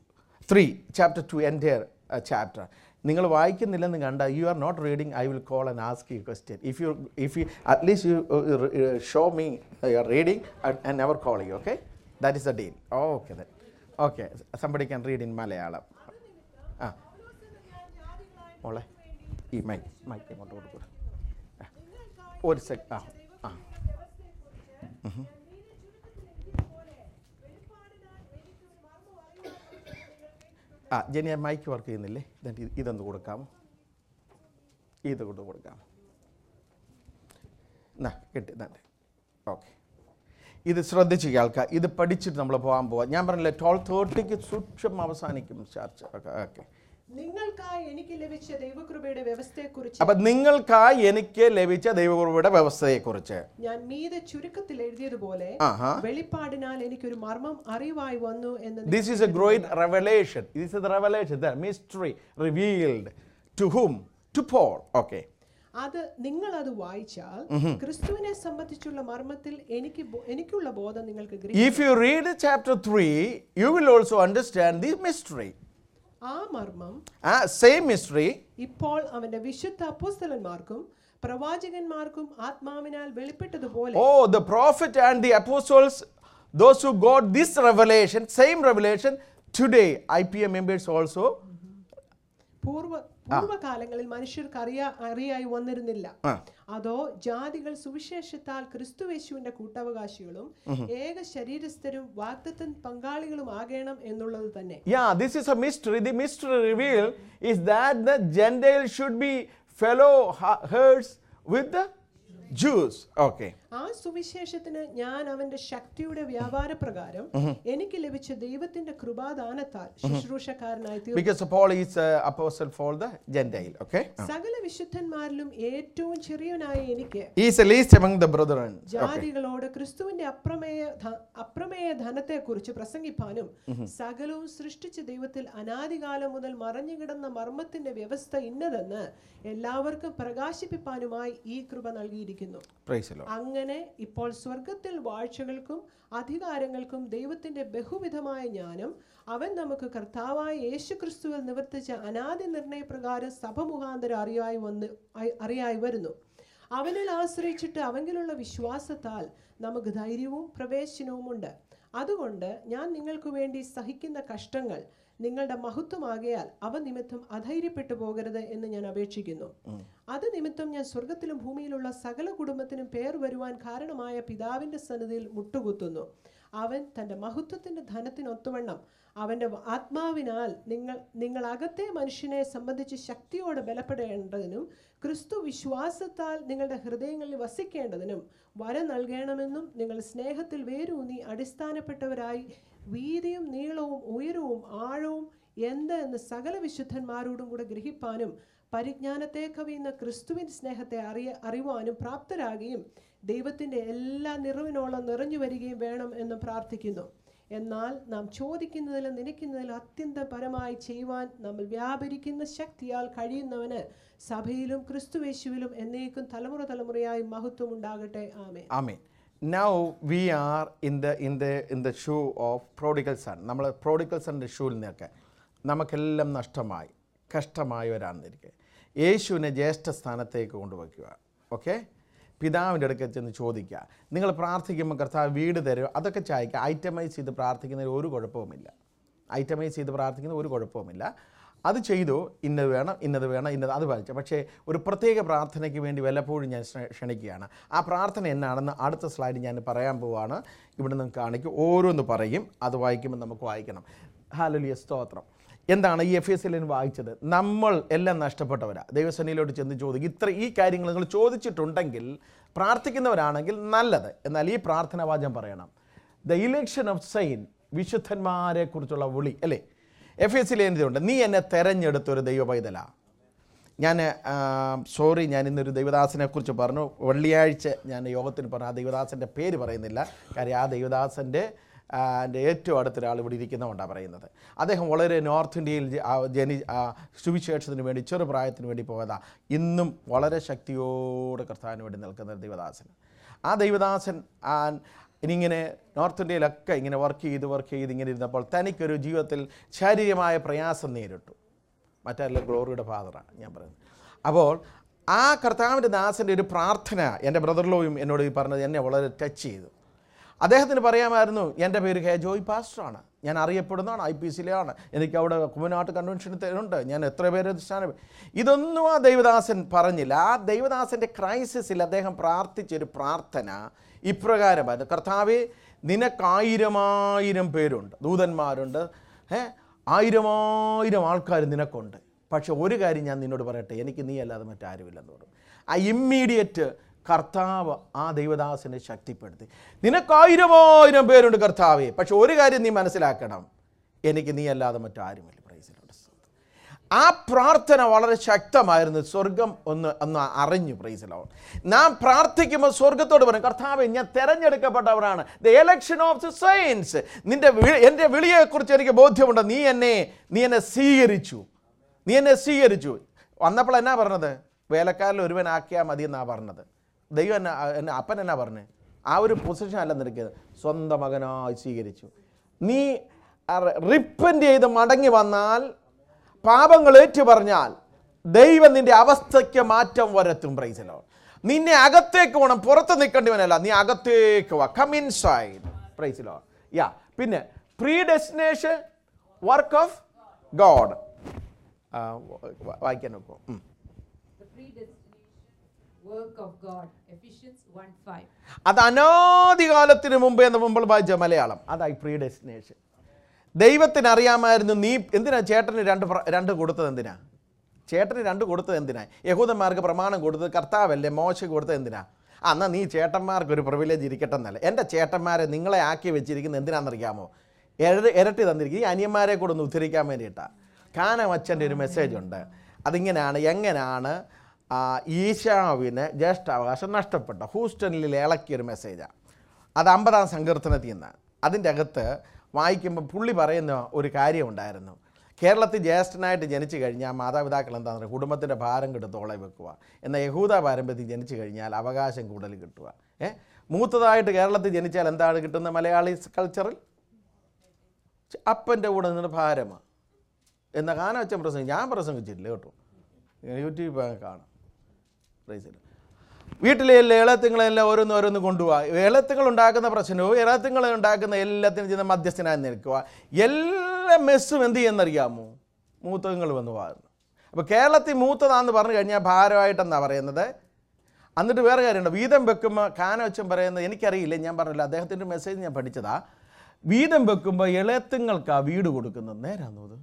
3 chapter 2 entire uh, chapter നിങ്ങൾ വായിക്കുന്നില്ലെന്ന് കണ്ട you are not reading I will call and ask you question if you if you at least you show me you are reading and never call you okay that is the deal okay then okay somebody can read in Malayalam ആ മോളെ ഈ മൈക്ക് മൈക്ക് ഇങ്ങോട്ട് കൊടുക്കുക ഒരു സെക് ആ ആ ആ ജെനി മൈക്ക് വർക്ക് ചെയ്യുന്നില്ലേ എന്നിട്ട് ഇത് ഇതൊന്ന് കൊടുക്കാമോ ഇത് കൊണ്ട് കൊടുക്കാമോ എന്നാ കിട്ടി തന്നെ ഓക്കെ ഇത് ശ്രദ്ധിച്ച് കേൾക്കുക ഇത് പഠിച്ചിട്ട് നമ്മൾ പോകാൻ പോവാം ഞാൻ പറഞ്ഞില്ലേ ട്വൽവ് തേർട്ടിക്ക് സൂക്ഷ്മം അവസാനിക്കും ചർച്ച ഓക്കെ ഓക്കെ നിങ്ങൾക്കായി എനിക്ക് ലഭിച്ച ദൈവകൃപയുടെ വ്യവസ്ഥയെക്കുറിച്ച് അപ്പം നിങ്ങൾക്കായി എനിക്ക് ലഭിച്ച ദൈവകുറുവയുടെ വ്യവസ്ഥയെക്കുറിച്ച് ഞാൻ മീതെ ചുരുക്കത്തിൽ എഴുതിയതുപോലെ ആഹാ വെളിപ്പാടിനാൽ എനിക്കൊരു മർമ്മം അറിവായി വന്നു എന്ന് This is a great revelation. This is the revelation, the mystery revealed. To whom? To Paul. Okay. അത് നിങ്ങൾ അത് വായിച്ചാൽ ക്രിസ്തുവിനെ സംബന്ധിച്ചുള്ള മർമ്മത്തിൽ എനിക്ക് ബോ- എനിക്കുള്ള ബോധം നിങ്ങൾക്ക് ഗ്രഹി- If you read chapter 3, you will also understand the mystery. ആ മർമ്മം Ah, same mystery. ഇപ്പോൾ അവന്റെ വിശുദ്ധ അപ്പോസ്തലന്മാർക്കും പ്രവാചകന്മാർക്കും ആത്മാവിനാൽ വെളിപ്പെട്ടതുപോലെ Oh, the prophet and the apostles, those who got this revelation, same revelation, today IPM members also. പൂർവ പൂർവ്വകാലങ്ങളിൽ മനുഷ്യർക്ക് അറിയാ അറിയായി വന്നിരുന്നില്ല ആ. അതോ ജാതികൾ സുവിശേഷത്താൽ ക്രിസ്തുവേശുവിന്റെ കൂട്ടവകാശികളും ഏക ശരീരസ്ഥരും വാഗ്ദത്തൻ പങ്കാളികളും ആകേണം എന്നുള്ളത് തന്നെ Yeah, this is a mystery. The mystery revealed is that the Gentiles should be fellow ha- heirs with the Jews. Okay. ആ സുവിശേഷത്തിന് ഞാൻ അവന്റെ ശക്തിയുടെ വ്യാപാര പ്രകാരം എനിക്ക് ലഭിച്ച ദൈവത്തിന്റെ കൃപാദാനത്താൽ ശുശ്രൂഷക്കാരനായി തീർന്നു Because Paul is uh, apostle for the Gentile. Okay. സകല വിശുദ്ധന്മാരിലും ഏറ്റവും ചെറിയവനായ എനിക്ക് He is the least among the brethren. Okay. ജാതികളോട് ക്രിസ്തുവിന്റെ അപ്രമേയ ധ- അപ്രമേയ ധനത്തെക്കുറിച്ച് പ്രസംഗിപ്പാനും സകലവും സൃഷ്ടിച്ച ദൈവത്തിൽ അനാദികാലം മുതൽ മറഞ്ഞുകിടന്ന മർമ്മത്തിന്റെ വ്യവസ്ഥ ഇന്നതെന്ന് എല്ലാവർക്കും പ്രകാശിപ്പിപ്പാനുമായി ഈ കൃപ നൽകിയിരിക്കുന്നു Praise the Lord. അങ്ങനെ അങ്ങനെ ഇപ്പോൾ സ്വർഗത്തിൽ വാഴ്ചകൾക്കും അധികാരങ്ങൾക്കും ദൈവത്തിന്റെ ബഹുവിധമായ ജ്ഞാനം അവൻ നമുക്ക് കർത്താവായ യേശു ക്രിസ്തുവിൽ നിവർത്തിച്ച അനാദി നിർണയപ്രകാരം സഭ മുഖാന്തരം അറിയായി വന്ന് അ- അറിയായി വരുന്നു അവനിൽ ആശ്രയിച്ചിട്ട് അവങ്കിലുള്ള വിശ്വാസത്താൽ നമുക്ക് ധൈര്യവും പ്രവേശനവുമുണ്ട് അതുകൊണ്ട് ഞാൻ നിങ്ങൾക്ക് വേണ്ടി സഹിക്കുന്ന കഷ്ടങ്ങൾ നിങ്ങളുടെ മഹത്വമാകയാൽ അവ നിമിത്തം അധൈര്യപ്പെട്ടു പോകരുത് എന്ന് ഞാൻ അപേക്ഷിക്കുന്നു അത് നിമിത്തം ഞാൻ സ്വർഗത്തിലും ഭൂമിയിലുള്ള സകല കുടുംബത്തിനും പേർ വരുവാൻ കാരണമായ പിതാവിന്റെ സന്നിധിയിൽ മുട്ടുകുത്തുന്നു അവൻ തന്റെ മഹത്വത്തിന്റെ ധനത്തിനൊത്തുവണ്ണം അവന്റെ ആത്മാവിനാൽ നിങ്ങൾ നിങ്ങൾ അകത്തെ മനുഷ്യനെ സംബന്ധിച്ച് ശക്തിയോടെ ബലപ്പെടേണ്ടതിനും ക്രിസ്തു വിശ്വാസത്താൽ നിങ്ങളുടെ ഹൃദയങ്ങളിൽ വസിക്കേണ്ടതിനും വരം നൽകണമെന്നും നിങ്ങൾ സ്നേഹത്തിൽ വേരൂന്നി അടിസ്ഥാനപ്പെട്ടവരായി വീതിയും നീളവും ഉയരവും ആഴവും എന്ത് എന്ന് സകല വിശുദ്ധന്മാരോടും കൂടെ ഗ്രഹിപ്പാനും പരിജ്ഞാനത്തെ കവിയുന്ന ക്രിസ്തുവിൻ സ്നേഹത്തെ അറിയ അറിവാനും പ്രാപ്തരാകുകയും ദൈവത്തിൻ്റെ എല്ലാ നിറവിനോളം നിറഞ്ഞു വരികയും വേണം എന്ന് പ്രാർത്ഥിക്കുന്നു എന്നാൽ നാം ചോദിക്കുന്നതിലും നനയ്ക്കുന്നതിലും അത്യന്തം പരമായി ചെയ്യുവാൻ നമ്മൾ വ്യാപരിക്കുന്ന ശക്തിയാൽ കഴിയുന്നവന് സഭയിലും ക്രിസ്തുവേശുവിലും എന്നേക്കും തലമുറ തലമുറയായി മഹത്വം ഉണ്ടാകട്ടെ ആമേ ആമേൻ now we are in the in the in the shoe of prodigal son നമ്മൾ പ്രോഡിക്കൽ സണിൻ്റെ ഷൂവിൽ നിന്നൊക്കെ നമുക്കെല്ലാം നഷ്ടമായി കഷ്ടമായവരാണെന്നിരിക്കെ യേശുവിനെ ജ്യേഷ്ഠ സ്ഥാനത്തേക്ക് കൊണ്ടുവയ്ക്കുക ഓക്കെ പിതാവിൻ്റെ അടുക്കൽ ചെന്ന് ചോദിക്കുക നിങ്ങൾ പ്രാർത്ഥിക്കുമ്പോൾ കർത്താവ് വീട് തരുമോ അതൊക്കെ ചായക്കുക ഐറ്റമൈസ് ചെയ്ത് പ്രാർത്ഥിക്കുന്നതിൽ ഒരു കുഴപ്പവുമില്ല ഐറ്റമൈസ് ചെയ്ത് പ്രാർത്ഥിക്കുന്ന ഒരു കുഴപ്പവുമില്ല അത് ചെയ്തു ഇന്നത് വേണം ഇന്നത് വേണം ഇന്നത് അത് വായിച്ചു പക്ഷേ ഒരു പ്രത്യേക പ്രാർത്ഥനയ്ക്ക് വേണ്ടി വല്ലപ്പോഴും ഞാൻ ക്ഷ- ക്ഷണിക്കുകയാണ് ആ പ്രാർത്ഥന എന്നാണെന്ന് അടുത്ത സ്ലൈഡ് ഞാൻ പറയാൻ പോവാണ് ഇവിടെ നിന്ന് കാണിക്കും ഓരോന്ന് പറയും അത് വായിക്കുമ്പോൾ നമുക്ക് വായിക്കണം ഹാലലിയ സ്തോത്രം എന്താണ് ഈ എഫ് എസ് എല്ലിന് വായിച്ചത് നമ്മൾ എല്ലാം നഷ്ടപ്പെട്ടവരാ ദൈവസേനയിലോട്ട് ചെന്ന് ചോദിക്കും ഇത്ര ഈ കാര്യങ്ങൾ നിങ്ങൾ ചോദിച്ചിട്ടുണ്ടെങ്കിൽ പ്രാർത്ഥിക്കുന്നവരാണെങ്കിൽ നല്ലത് എന്നാൽ ഈ പ്രാർത്ഥന വാചകം പറയണം ദ ഇലക്ഷൻ ഓഫ് സൈൻ വിശുദ്ധന്മാരെ കുറിച്ചുള്ള വിളി അല്ലേ എഫ് എസ് സിയിൽ എന്തുണ്ട് നീ എന്നെ തെരഞ്ഞെടുത്തൊരു ദൈവ പൈതലാ ഞാൻ സോറി ഞാൻ ഇന്നൊരു ദൈവദാസനെ കുറിച്ച് പറഞ്ഞു വെള്ളിയാഴ്ച ഞാൻ യോഗത്തിന് പറഞ്ഞു ആ ദൈവദാസൻ്റെ പേര് പറയുന്നില്ല കാര്യം ആ ദൈവദാസൻ്റെ ആ, എൻ്റെ ഏറ്റവും അടുത്തൊരാൾ ഇവിടെ ഇരിക്കുന്നതുകൊണ്ടാണ് പറയുന്നത് അദ്ദേഹം വളരെ നോർത്ത് ഇന്ത്യയിൽ ജ- ആ, ജനി ആ, സുവിശേഷത്തിന് വേണ്ടി ചെറുപ്രായത്തിന് വേണ്ടി പോയതാ ഇന്നും വളരെ ശക്തിയോടെ കർത്താവിന് വേണ്ടി നിൽക്കുന്ന ഒരു ദൈവദാസൻ ആ ദൈവദാസൻ ആ, ഇനിയിങ്ങനെ നോർത്ത് ഇന്ത്യയിലൊക്കെ ഇങ്ങനെ വർക്ക് ചെയ്ത് വർക്ക് ചെയ്ത് ഇങ്ങനെ ഇരുന്നപ്പോൾ തനിക്കൊരു ജീവിതത്തിൽ ശാരീരികമായ പ്രയാസം നേരിട്ടു മറ്റല്ല ഗ്ലോറിയുടെ ഫാദറാണ് ഞാൻ പറയുന്നത് അപ്പോൾ ആ കർത്താവിൻ്റെ ദാസൻ്റെ ഒരു പ്രാർത്ഥന എൻ്റെ ബ്രദർലോയും എന്നോട് ഈ പറഞ്ഞത് എന്നെ വളരെ ടച്ച് ചെയ്തു അദ്ദേഹത്തിന് പറയാമായിരുന്നു എൻ്റെ പേര് കെ ജോയ് പാസ്റ്ററാണ് ഞാൻ അറിയപ്പെടുന്നതാണ് ഐ പി സിയിലാണ് എനിക്ക് അവിടെ കുമ്മനാട്ട് കൺവെൻഷനിൽ ഉണ്ട് ഞാൻ എത്ര പേര് സ്ഥാനം ഇതൊന്നും ആ ദൈവദാസൻ പറഞ്ഞില്ല ആ ദൈവദാസൻ്റെ ക്രൈസിസിൽ അദ്ദേഹം പ്രാർത്ഥിച്ചൊരു പ്രാർത്ഥന ഇപ്രകാരമായിരുന്നു കർത്താവെ നിനക്കായിരമായിരം പേരുണ്ട് ദൂതന്മാരുണ്ട് ഏ ആയിരമായിരം ആൾക്കാർ നിനക്കുണ്ട് പക്ഷെ ഒരു കാര്യം ഞാൻ നിന്നോട് പറയട്ടെ എനിക്ക് നീ അല്ലാതെ മറ്റാരുമില്ലെന്ന് പറഞ്ഞു ആ ഇമ്മീഡിയറ്റ് കർത്താവ് ആ ദൈവദാസനെ ശക്തിപ്പെടുത്തി നിനക്കായിരമായിരം പേരുണ്ട് കർത്താവെ പക്ഷെ ഒരു കാര്യം നീ മനസ്സിലാക്കണം എനിക്ക് നീ അല്ലാതെ മറ്റാരുമില്ല പ്രൈസിലോട്ട് ആ പ്രാർത്ഥന വളരെ ശക്തമായിരുന്നു സ്വർഗം ഒന്ന് ഒന്ന് അറിഞ്ഞു പ്രൈസിലോ നാം പ്രാർത്ഥിക്കുമ്പോൾ സ്വർഗത്തോട് പറയും കർത്താവെ ഞാൻ തിരഞ്ഞെടുക്കപ്പെട്ടവരാണ് the election of the science നിന്റെ വി- എൻ്റെ വിളിയെക്കുറിച്ച് എനിക്ക് ബോധ്യമുണ്ട് നീ എന്നെ നീ എന്നെ സ്വീകരിച്ചു നീ എന്നെ സ്വീകരിച്ചു വന്നപ്പോൾ എന്നാ പറഞ്ഞത് വേലക്കാരിൽ ഒരുവനാക്കിയാൽ മതി എന്നാ പറഞ്ഞത് ദൈവം എന്നാ എന്നെ അപ്പൻ എന്നാ പറഞ്ഞത് ആ ഒരു പൊസിഷൻ അല്ല നിനക്കത് സ്വന്തം മകനായി സ്വീകരിച്ചു നീ റിപ്പൻ്റ് ചെയ്ത് മടങ്ങി വന്നാൽ പാപങ്ങൾ ഏറ്റു പറഞ്ഞാൽ ദൈവം നിന്റെ അവസ്ഥയ്ക്ക് മാറ്റം വരുത്തും പ്രൈസലോ നിന്നെ അകത്തേക്ക് വേണം പുറത്ത് നിൽക്കേണ്ടവനല്ല നീ അകത്തേക്ക് വാ കം ഇൻ സൈഡ് പ്രൈസലോ യാ പിന്നെ predestination work of God വായിക്കാൻ നോക്കൂ ഉം. The predestination work of God. Ephesians 1 5. അത് അനാദികാലത്തിന് മുമ്പേ എന്ന് മുമ്പ് വായിച്ച മലയാളം അതായി പ്രീ ഡെസ്റ്റിനേഷൻ ദൈവത്തിന് അറിയാമായിരുന്നു നീ എന്തിനാ ചേട്ടന് രണ്ട് പ്ര- രണ്ട് കൊടുത്തത് എന്തിനാ ചേട്ടന് രണ്ട് കൊടുത്തത് എന്തിനാ യഹൂദന്മാർക്ക് പ്രമാണം കൊടുത്തത് കർത്താവല്ലേ മോശ കൊടുത്തത് എന്തിനാ ആ എന്നാൽ നീ ചേട്ടന്മാർക്ക് ഒരു പ്രിവിലേജ് ഇരിക്കട്ടെ എന്നല്ല എൻ്റെ ചേട്ടന്മാരെ നിങ്ങളെ ആക്കി വെച്ചിരിക്കുന്നത് എന്തിനാണെന്നറിയാമോ ഇര- ഇരട്ടി തന്നിരിക്കും ഈ അനിയന്മാരെ കൂടെ ഒന്ന് ഉദ്ധരിക്കാൻ വേണ്ടിയിട്ടാണ് കാനമച്ചൻ്റെ ഒരു മെസ്സേജ് ഉണ്ട് അതിങ്ങനെയാണ് എങ്ങനെയാണ് ആ, ഈശാവിന് ജ്യേഷ്ഠാവകാശം നഷ്ടപ്പെട്ട ഹൂസ്റ്റണിൽ ഇളക്കിയൊരു മെസ്സേജാണ് അത് അമ്പതാം സങ്കീർത്തനത്തിൽ നിന്ന് അതിൻ്റെ അകത്ത് വായിക്കുമ്പോൾ പുള്ളി പറയുന്ന ഒരു കാര്യമുണ്ടായിരുന്നു കേരളത്തിൽ ജ്യേഷ്ഠനായിട്ട് ജനിച്ചു കഴിഞ്ഞാൽ മാതാപിതാക്കൾ എന്താണെന്ന് പറയുക കുടുംബത്തിൻ്റെ ഭാരം കിട്ടും തോളെ വെക്കുക എന്നാൽ യഹൂദ പാരമ്പര്യത്തിൽ ജനിച്ചു കഴിഞ്ഞാൽ അവകാശം കൂടുതൽ കിട്ടുക ഏ മൂത്തതായിട്ട് കേരളത്തിൽ ജനിച്ചാൽ എന്താണ് കിട്ടുന്നത് മലയാളി കൾച്ചറിൽ അപ്പൻ്റെ കൂടെ നിന്നിട്ട് ഭാരമാണ് എന്ന കാനവച്ചൻ പ്രസംഗം ഞാൻ പ്രസംഗിച്ചിട്ടില്ല കേട്ടോ യൂട്യൂബ് കാണാം പ്രൈസിൽ വീട്ടിലെ എല്ലാ ഇളത്തുങ്ങളെല്ലാം ഓരോന്ന് ഓരോന്ന് കൊണ്ടുപോവുക ഇളത്തുങ്ങൾ ഉണ്ടാക്കുന്ന പ്രശ്നവും ഇളത്തുങ്ങൾ ഉണ്ടാക്കുന്ന എല്ലാത്തിനും ചെയ്യുന്ന മധ്യസ്ഥനായി നിൽക്കുക എല്ലാ മെസ്സും എന്ത് ചെയ്യുന്നറിയാമോ മൂത്തങ്ങൾ വന്ന് വാരുന്നു അപ്പോൾ കേരളത്തിൽ മൂത്തതാന്ന് പറഞ്ഞു കഴിഞ്ഞാൽ ഭാരമായിട്ടെന്നാണ് പറയുന്നത് എന്നിട്ട് വേറെ കാര്യമുണ്ട് വീതം വെക്കുമ്പോൾ കാനവച്ചൻ പറയുന്നത് എനിക്കറിയില്ല ഞാൻ പറഞ്ഞില്ല അദ്ദേഹത്തിൻ്റെ മെസ്സേജ് ഞാൻ പഠിച്ചതാ വീതം വെക്കുമ്പോൾ ഇളത്തുങ്ങൾക്ക് ആ വീട് കൊടുക്കുന്നത് നേരാന്നോ അത്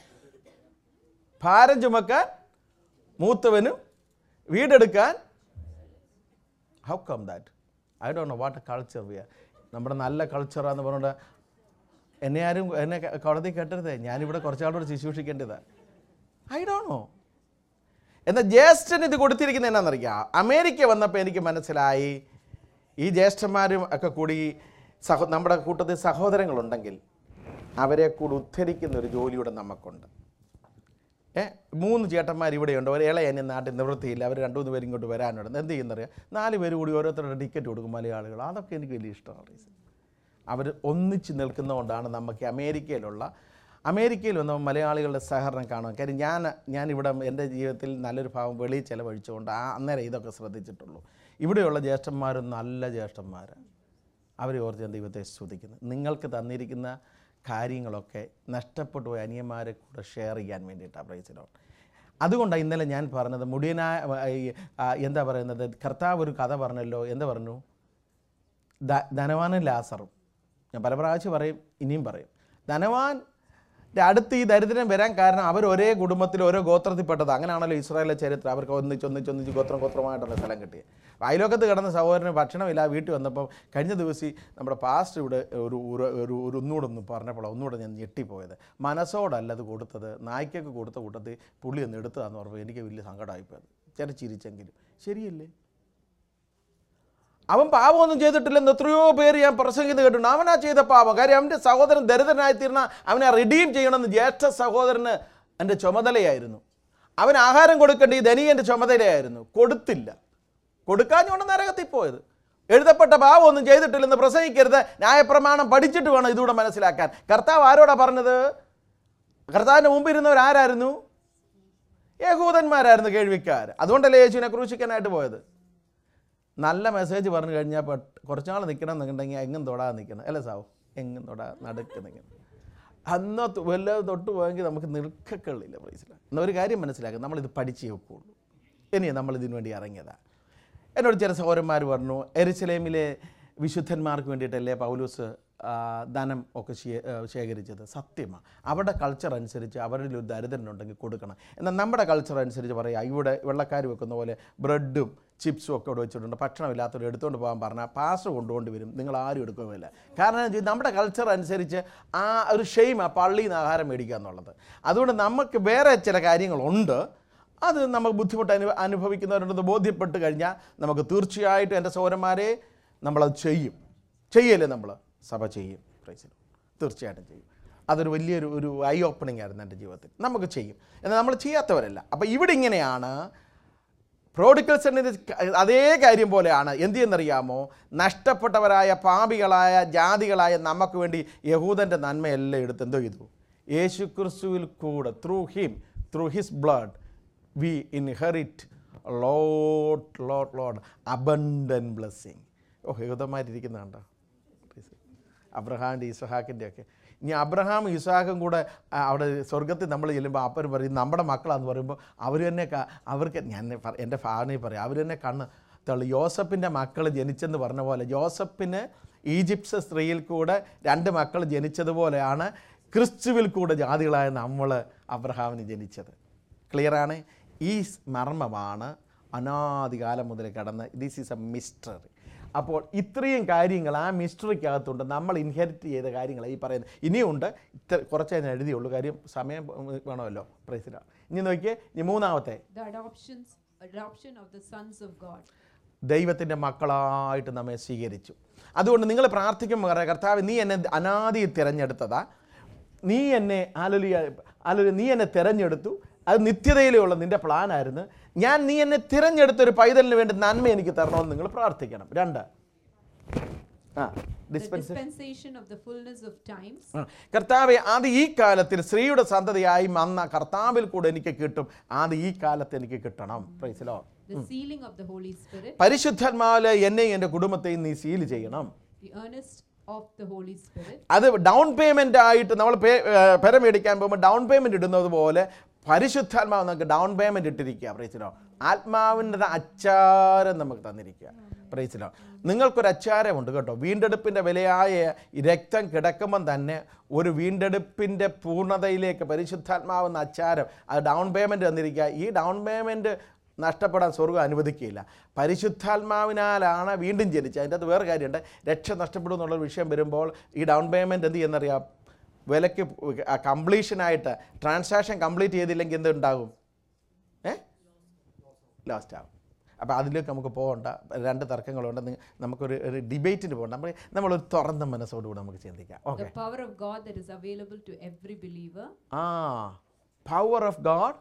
ഭാരം ചുമക്കാൻ മൂത്തവനും വീടെടുക്കാൻ how come that I don't know what a culture we നമ്മുടെ നല്ല കൾച്ചറാന്ന് പറഞ്ഞുകൊണ്ട് എന്നെ ആരും എന്നെ ക- കോടതി കേട്ടരുത് ഞാനിവിടെ കുറച്ചാളോട് ശുശ്രൂഷിക്കേണ്ടതാണ് ഐ ഡോണ്ട് നോ എന്നാൽ ജ്യേഷ്ഠൻ ഇത് കൊടുത്തിരിക്കുന്നത് എന്നാണെന്നറിയാം അമേരിക്ക വന്നപ്പോൾ എനിക്ക് മനസ്സിലായി ഈ ജ്യേഷ്ഠന്മാരും ഒക്കെ കൂടി സഹോ നമ്മുടെ കൂട്ടത്തിൽ സഹോദരങ്ങളുണ്ടെങ്കിൽ അവരെ കൂടി ഉദ്ധരിക്കുന്ന ഒരു ജോലിയുടെ നമുക്കുണ്ട് ഏ മൂന്ന് ചേട്ടന്മാർ ഇവിടെയുണ്ട് ഒരു ഇളയ എന്നെ നാട്ടിൽ നിവൃത്തിയില്ല അവർ രണ്ടു മൂന്ന് പേരും ഇങ്ങോട്ട് വരാനുണ്ട് എന്ത് ചെയ്യുന്നറിയാം നാല് പേര് കൂടി ഓരോരുത്തരുടെ ടിക്കറ്റ് കൊടുക്കും മലയാളികൾ അതൊക്കെ എനിക്ക് വലിയ ഇഷ്ടമാണ് അവർ ഒന്നിച്ച് നിൽക്കുന്നതുകൊണ്ടാണ് നമുക്ക് അമേരിക്കയിലുള്ള അമേരിക്കയിൽ വന്ന മലയാളികളുടെ സഹകരണം കാണും കാര്യം ഞാൻ ഞാനിവിടെ എൻ്റെ ജീവിതത്തിൽ നല്ലൊരു ഭാഗം വെളിയിൽ ചിലവഴിച്ചുകൊണ്ട് ആ അന്നേരം ഇതൊക്കെ ശ്രദ്ധിച്ചിട്ടുള്ളൂ ഇവിടെയുള്ള ജ്യേഷ്ഠന്മാരും നല്ല ജ്യേഷ്ഠന്മാരാണ് അവരെ ഓർത്ത് ഞാൻ ദൈവത്തെ സ്തുതിക്കുന്നു നിങ്ങൾക്ക് തന്നിരിക്കുന്ന കാര്യങ്ങളൊക്കെ നഷ്ടപ്പെട്ടു പോയ അനിയന്മാരെ കൂടെ ഷെയർ ചെയ്യാൻ വേണ്ടിയിട്ടാണ് പ്രൈസിലോ അതുകൊണ്ടാണ് ഇന്നലെ ഞാൻ പറഞ്ഞത് മുടിയനായ ഈ, ആ, എന്താ പറയുന്നത് കർത്താവ് ഒരു കഥ പറഞ്ഞല്ലോ എന്താ പറഞ്ഞു ദ ധനവാനും ലാസറും ഞാൻ പല പ്രാവശ്യം പറയും ഇനിയും പറയും ധനവാൻ അടുത്ത് ഈ ദരിദ്രൻ വരാൻ കാരണം അവർ ഒരേ കുടുംബത്തിൽ ഓരോ ഗോത്രത്തിൽപ്പെട്ടത് അങ്ങനെയാണല്ലോ ഇസ്രായേലിലെ ചരിത്രം അവർക്ക് ഒന്നിച്ച് ഒന്നിച്ച് ഒന്നിച്ച് ഗോത്രം ഗോത്രമായിട്ടുള്ള സ്ഥലം കിട്ടിയത് അയലോക്കത്ത് കിടന്ന സഹോദരന് ഭക്ഷണമില്ല വീട്ടിൽ വന്നപ്പോൾ കഴിഞ്ഞ ദിവസം നമ്മുടെ പാസ്റ്റ് ഇവിടെ ഒരു ഒരു ഒരു ഒരു ഒന്നുകൂടെ ഒന്ന് പറഞ്ഞപ്പോൾ ഒന്നുകൂടെ ഞാൻ ഞെട്ടിപ്പോയത് മനസ്സോടല്ല അത് കൊടുത്തത് നായ്ക്കൊക്കെ കൊടുത്ത കൂട്ടത്തിൽ പുള്ളി ഒന്ന് എടുത്തതാന്ന് പറഞ്ഞപ്പോൾ എനിക്ക് വലിയ സങ്കടമായിപ്പോയത് ചില ചിരിച്ചെങ്കിലും ശരിയല്ലേ അവൻ പാപമൊന്നും ചെയ്തിട്ടില്ലെന്ന് എത്രയോ പേര് ഞാൻ പ്രസംഗിത് കേട്ടിട്ടുണ്ട് അവനാ ചെയ്ത പാപം കാര്യം അവൻ്റെ സഹോദരൻ ദരിദ്രനായി തീർന്ന അവനെ റിഡീം ചെയ്യണമെന്ന് ജ്യേഷ്ഠ സഹോദരന് എൻ്റെ ചുമതലയായിരുന്നു അവൻ ആഹാരം കൊടുക്കേണ്ട ഈ ധനികൻ്റെ ചുമതലയായിരുന്നു കൊടുത്തില്ല കൊടുക്കാഞ്ഞുകൊണ്ട് നരകത്തിൽ പോയത് എഴുതപ്പെട്ട പാപമൊന്നും ചെയ്തിട്ടില്ലെന്ന് പ്രസംഗിക്കരുത് ന്യായപ്രമാണം പഠിച്ചിട്ട് വേണം ഇതുകൂടെ മനസ്സിലാക്കാൻ കർത്താവ് ആരോടാ പറഞ്ഞത് കർത്താവിൻ്റെ മുമ്പിരുന്നവർ ആരായിരുന്നു യഹൂദന്മാരായിരുന്നു കേൾവിക്കാർ അതുകൊണ്ടല്ലേ യേശുവിനെ ക്രൂശിക്കാനായിട്ട് പോയത് നല്ല മെസ്സേജ് പറഞ്ഞു കഴിഞ്ഞാൽ പെട്ട് കുറച്ചാൾ നിൽക്കണം എന്നുണ്ടെങ്കിൽ എങ്ങും തൊടാതെ നിൽക്കണം അല്ലേ സാവു എങ്ങും തൊടാ നടുക്ക് നിൽക്കണം അന്നോ വല്ല തൊട്ട് പോയെങ്കിൽ നമുക്ക് നിൽക്കക്കളില്ല പ്രൈസില്ല എന്നാൽ ഒരു കാര്യം മനസ്സിലാക്കുക നമ്മളിത് പഠിച്ചേ വെക്കുള്ളൂ ഇനി നമ്മൾ ഇതിനു വേണ്ടി ഇറങ്ങിയതാണ് എന്നോട് ചില സഹോദരന്മാർ പറഞ്ഞു എരുസലേമിലെ വിശുദ്ധന്മാർക്ക് വേണ്ടിയിട്ടല്ലേ പൗലൂസ് ആ, ധനം ഒക്കെ ശേ- ആ, ശേഖരിച്ചത് സത്യമാണ് അവരുടെ കൾച്ചർ അനുസരിച്ച് അവരിൽ ഒരു ദരിദ്രനുണ്ടെങ്കിൽ കൊടുക്കണം എന്നാൽ നമ്മുടെ കൾച്ചർ അനുസരിച്ച് പറയാം ഇവിടെ വെള്ളക്കാർ വെക്കുന്ന പോലെ ബ്രെഡും ചിപ്സും ഒക്കെ ഇവിടെ വെച്ചിട്ടുണ്ട് ഭക്ഷണമില്ലാത്തവർ എടുത്തുകൊണ്ട് പോകാൻ പറഞ്ഞാൽ പാസ് കൊണ്ടുകൊണ്ട് വരും നിങ്ങൾ ആരും എടുക്കുകയില്ല കാരണം എന്താ വെച്ചാൽ നമ്മുടെ കൾച്ചർ അനുസരിച്ച് ആ ഒരു ഷെയിം ആ പള്ളിയിൽ നിന്ന് ആഹാരം മേടിക്കുക എന്നുള്ളത് അതുകൊണ്ട് നമുക്ക് വേറെ ചില കാര്യങ്ങളുണ്ട് അത് നമുക്ക് ബുദ്ധിമുട്ട് അനു അനുഭവിക്കുന്നവരുണ്ടെന്ന് ബോധ്യപ്പെട്ട് കഴിഞ്ഞാൽ നമുക്ക് തീർച്ചയായിട്ടും എൻ്റെ സൗരന്മാരെ നമ്മളത് ചെയ്യും ചെയ്യല്ലേ നമ്മൾ സഭ ചെയ്യും പ്രൈസിൽ തീർച്ചയായിട്ടും ചെയ്യും അതൊരു വലിയൊരു ഒരു ഐ ഓപ്പണിംഗ് ആയിരുന്നു എൻ്റെ ജീവിതത്തിൽ നമുക്ക് ചെയ്യും എന്നാൽ നമ്മൾ ചെയ്യാത്തവരല്ല അപ്പോൾ ഇവിടെ ഇങ്ങനെയാണ് പ്രോഡിക്കൽ സണ്ണിൻ്റെ അതേ കാര്യം പോലെയാണ് എന്ത് ചെയ്യുന്നറിയാമോ നഷ്ടപ്പെട്ടവരായ പാപികളായ ജാതികളായ നമുക്ക് വേണ്ടി യഹൂദൻ്റെ നന്മയെല്ലാം എടുത്ത് എന്തോ ചെയ്തു യേശു ക്രിസ്തുവിൽ കൂടെ through him through his blood we inherit lot lot lot abundant blessing ഓ യഹൂദന്മാരിയ്ക്കുന്നുണ്ടോ അബ്രഹാമിൻ്റെ ഇസ്ഹാക്കിൻ്റെ ഒക്കെ ഇനി അബ്രഹാം ഇസ്ഹാക്കും കൂടെ ആ, അവിടെ സ്വർഗത്തിൽ നമ്മൾ ചെല്ലുമ്പോൾ അപ്പൻ പറയും നമ്മുടെ മക്കളാന്ന് പറയുമ്പോൾ അവർ തന്നെ ക- അവർക്ക് ഞാൻ പറ- എൻ്റെ ഫാനെ പറയും അവർ തന്നെ കണ്ണ് തള്ളി യോസഫിൻ്റെ മക്കൾ ജനിച്ചെന്ന് പറഞ്ഞ പോലെ ജോസഫിന് ഈജിപ്സ് സ്ത്രീയിൽ കൂടെ രണ്ട് മക്കൾ ജനിച്ചതുപോലെയാണ് ക്രിസ്തുവിൽ കൂടെ ജാതികളായ നമ്മൾ അബ്രഹാമിന് ജനിച്ചത് ക്ലിയറാണ് ഈ മർമ്മമാണ് അനാദികാലം മുതൽ കടന്ന് ദിസ് ഈസ് എ മിസ്റ്ററി അപ്പോൾ ഇത്രയും കാര്യങ്ങൾ ആ മിസ്റ്ററിക്കകത്തുണ്ട് നമ്മൾ ഇൻഹെറിറ്റ് ചെയ്ത കാര്യങ്ങൾ ഈ പറയുന്നത് ഇനിയുണ്ട് ഇത്ര കുറച്ചേ ഞാൻ എഴുതിയുള്ളൂ കാര്യം സമയം വേണമല്ലോ പ്രൈസിലാണ് ഇനി നോക്കിയേ ഇനി മൂന്നാമത്തെ The adoptions, adoption of the sons of God. ദൈവത്തിൻ്റെ മക്കളായിട്ട് നമ്മെ സ്വീകരിച്ചു അതുകൊണ്ട് നിങ്ങൾ പ്രാർത്ഥിക്കുമ്പോൾ പറയാം കർത്താവ് നീ എന്നെ അനാദി തിരഞ്ഞെടുത്തതാ നീ എന്നെ ആലോലിയ അല്ലെങ്കിൽ നീ എന്നെ തിരഞ്ഞെടുത്തു അത് നിത്യതയിലുള്ള നിൻ്റെ പ്ലാനായിരുന്നു ഞാൻ നീ എന്നെ തിരഞ്ഞെടുത്ത ഒരു പൈതലിന് വേണ്ടി നന്മ എനിക്ക് തരണമെന്ന് നിങ്ങൾ പ്രാർത്ഥിക്കണം രണ്ട് ആ The dispense dispensation of the fullness of times. ആ, കർത്താവെ അത് ഈ കാലത്തിൽ സ്ത്രീയുടെ സന്തതിയായി വന്ന കർത്താവിൽ കൂടെ എനിക്ക് കിട്ടും അത് ഈ കാലത്ത് എനിക്ക് കിട്ടണം പ്രൈസിലോ The sealing of the Holy Spirit. പരിശുദ്ധാത്മാവില് എന്നെയും എൻ്റെ കുടുംബത്തെയും നീ സീൽ ചെയ്യണം The earnest of the Holy Spirit. അത് ഡൗൺ പേയ്മെൻ്റ് ആയിട്ട് നമ്മൾ പേ പെര മേടിക്കാൻ പോകുമ്പോൾ ഡൗൺ പേയ്മെൻറ്റ് ഇടുന്നത് പോലെ പരിശുദ്ധാത്മാവ് നമുക്ക് ഡൗൺ പേയ്മെൻറ്റ് ഇട്ടിരിക്കുക പ്രൈസിലോ ആത്മാവിൻ്റെ അച്ചാരം നമുക്ക് തന്നിരിക്കുക പ്രൈസിലോ നിങ്ങൾക്കൊരു അച്ചാരമുണ്ട് കേട്ടോ വീണ്ടെടുപ്പിൻ്റെ വിലയായ ഈ രക്തം കിടക്കുമ്പം തന്നെ ഒരു വീണ്ടെടുപ്പിൻ്റെ പൂർണ്ണതയിലേക്ക് പരിശുദ്ധാത്മാവെന്ന അച്ചാരം അത് ഡൗൺ പേയ്മെൻറ്റ് തന്നിരിക്കുക ഈ ഡൗൺ പേയ്മെൻറ്റ് നഷ്ടപ്പെടാൻ സ്വർഗ്ഗം അനുവദിക്കുകയില്ല പരിശുദ്ധാത്മാവിനാലാണ് വീണ്ടും ജനിച്ചത് അതിൻ്റെ അകത്ത് വേറെ കാര്യമുണ്ട് രക്ഷ നഷ്ടപ്പെടും എന്നുള്ളൊരു വിഷയം വരുമ്പോൾ ഈ ഡൗൺ പേയ്മെൻറ്റ് എന്ത് ചെയ്യുന്നറിയാം വിലയ്ക്ക് കംപ്ലീഷനായിട്ട് ട്രാൻസാക്ഷൻ കംപ്ലീറ്റ് ചെയ്തില്ലെങ്കിൽ എന്തുണ്ടാകും ഏ ലോസ്റ്റ് ആവും അപ്പോൾ അതിലേക്ക് നമുക്ക് പോകണ്ട രണ്ട് തർക്കങ്ങളുണ്ട് നി- നമുക്കൊരു ഒരു ഡിബേറ്റിന് പോകണ്ട നമ്മൾ നമ്മളൊരു തുറന്ന മനസ്സോടുകൂടി നമുക്ക് ചിന്തിക്കാം okay The power of God that is available to every believer. ആ പവർ ഓഫ് ഗാഡ്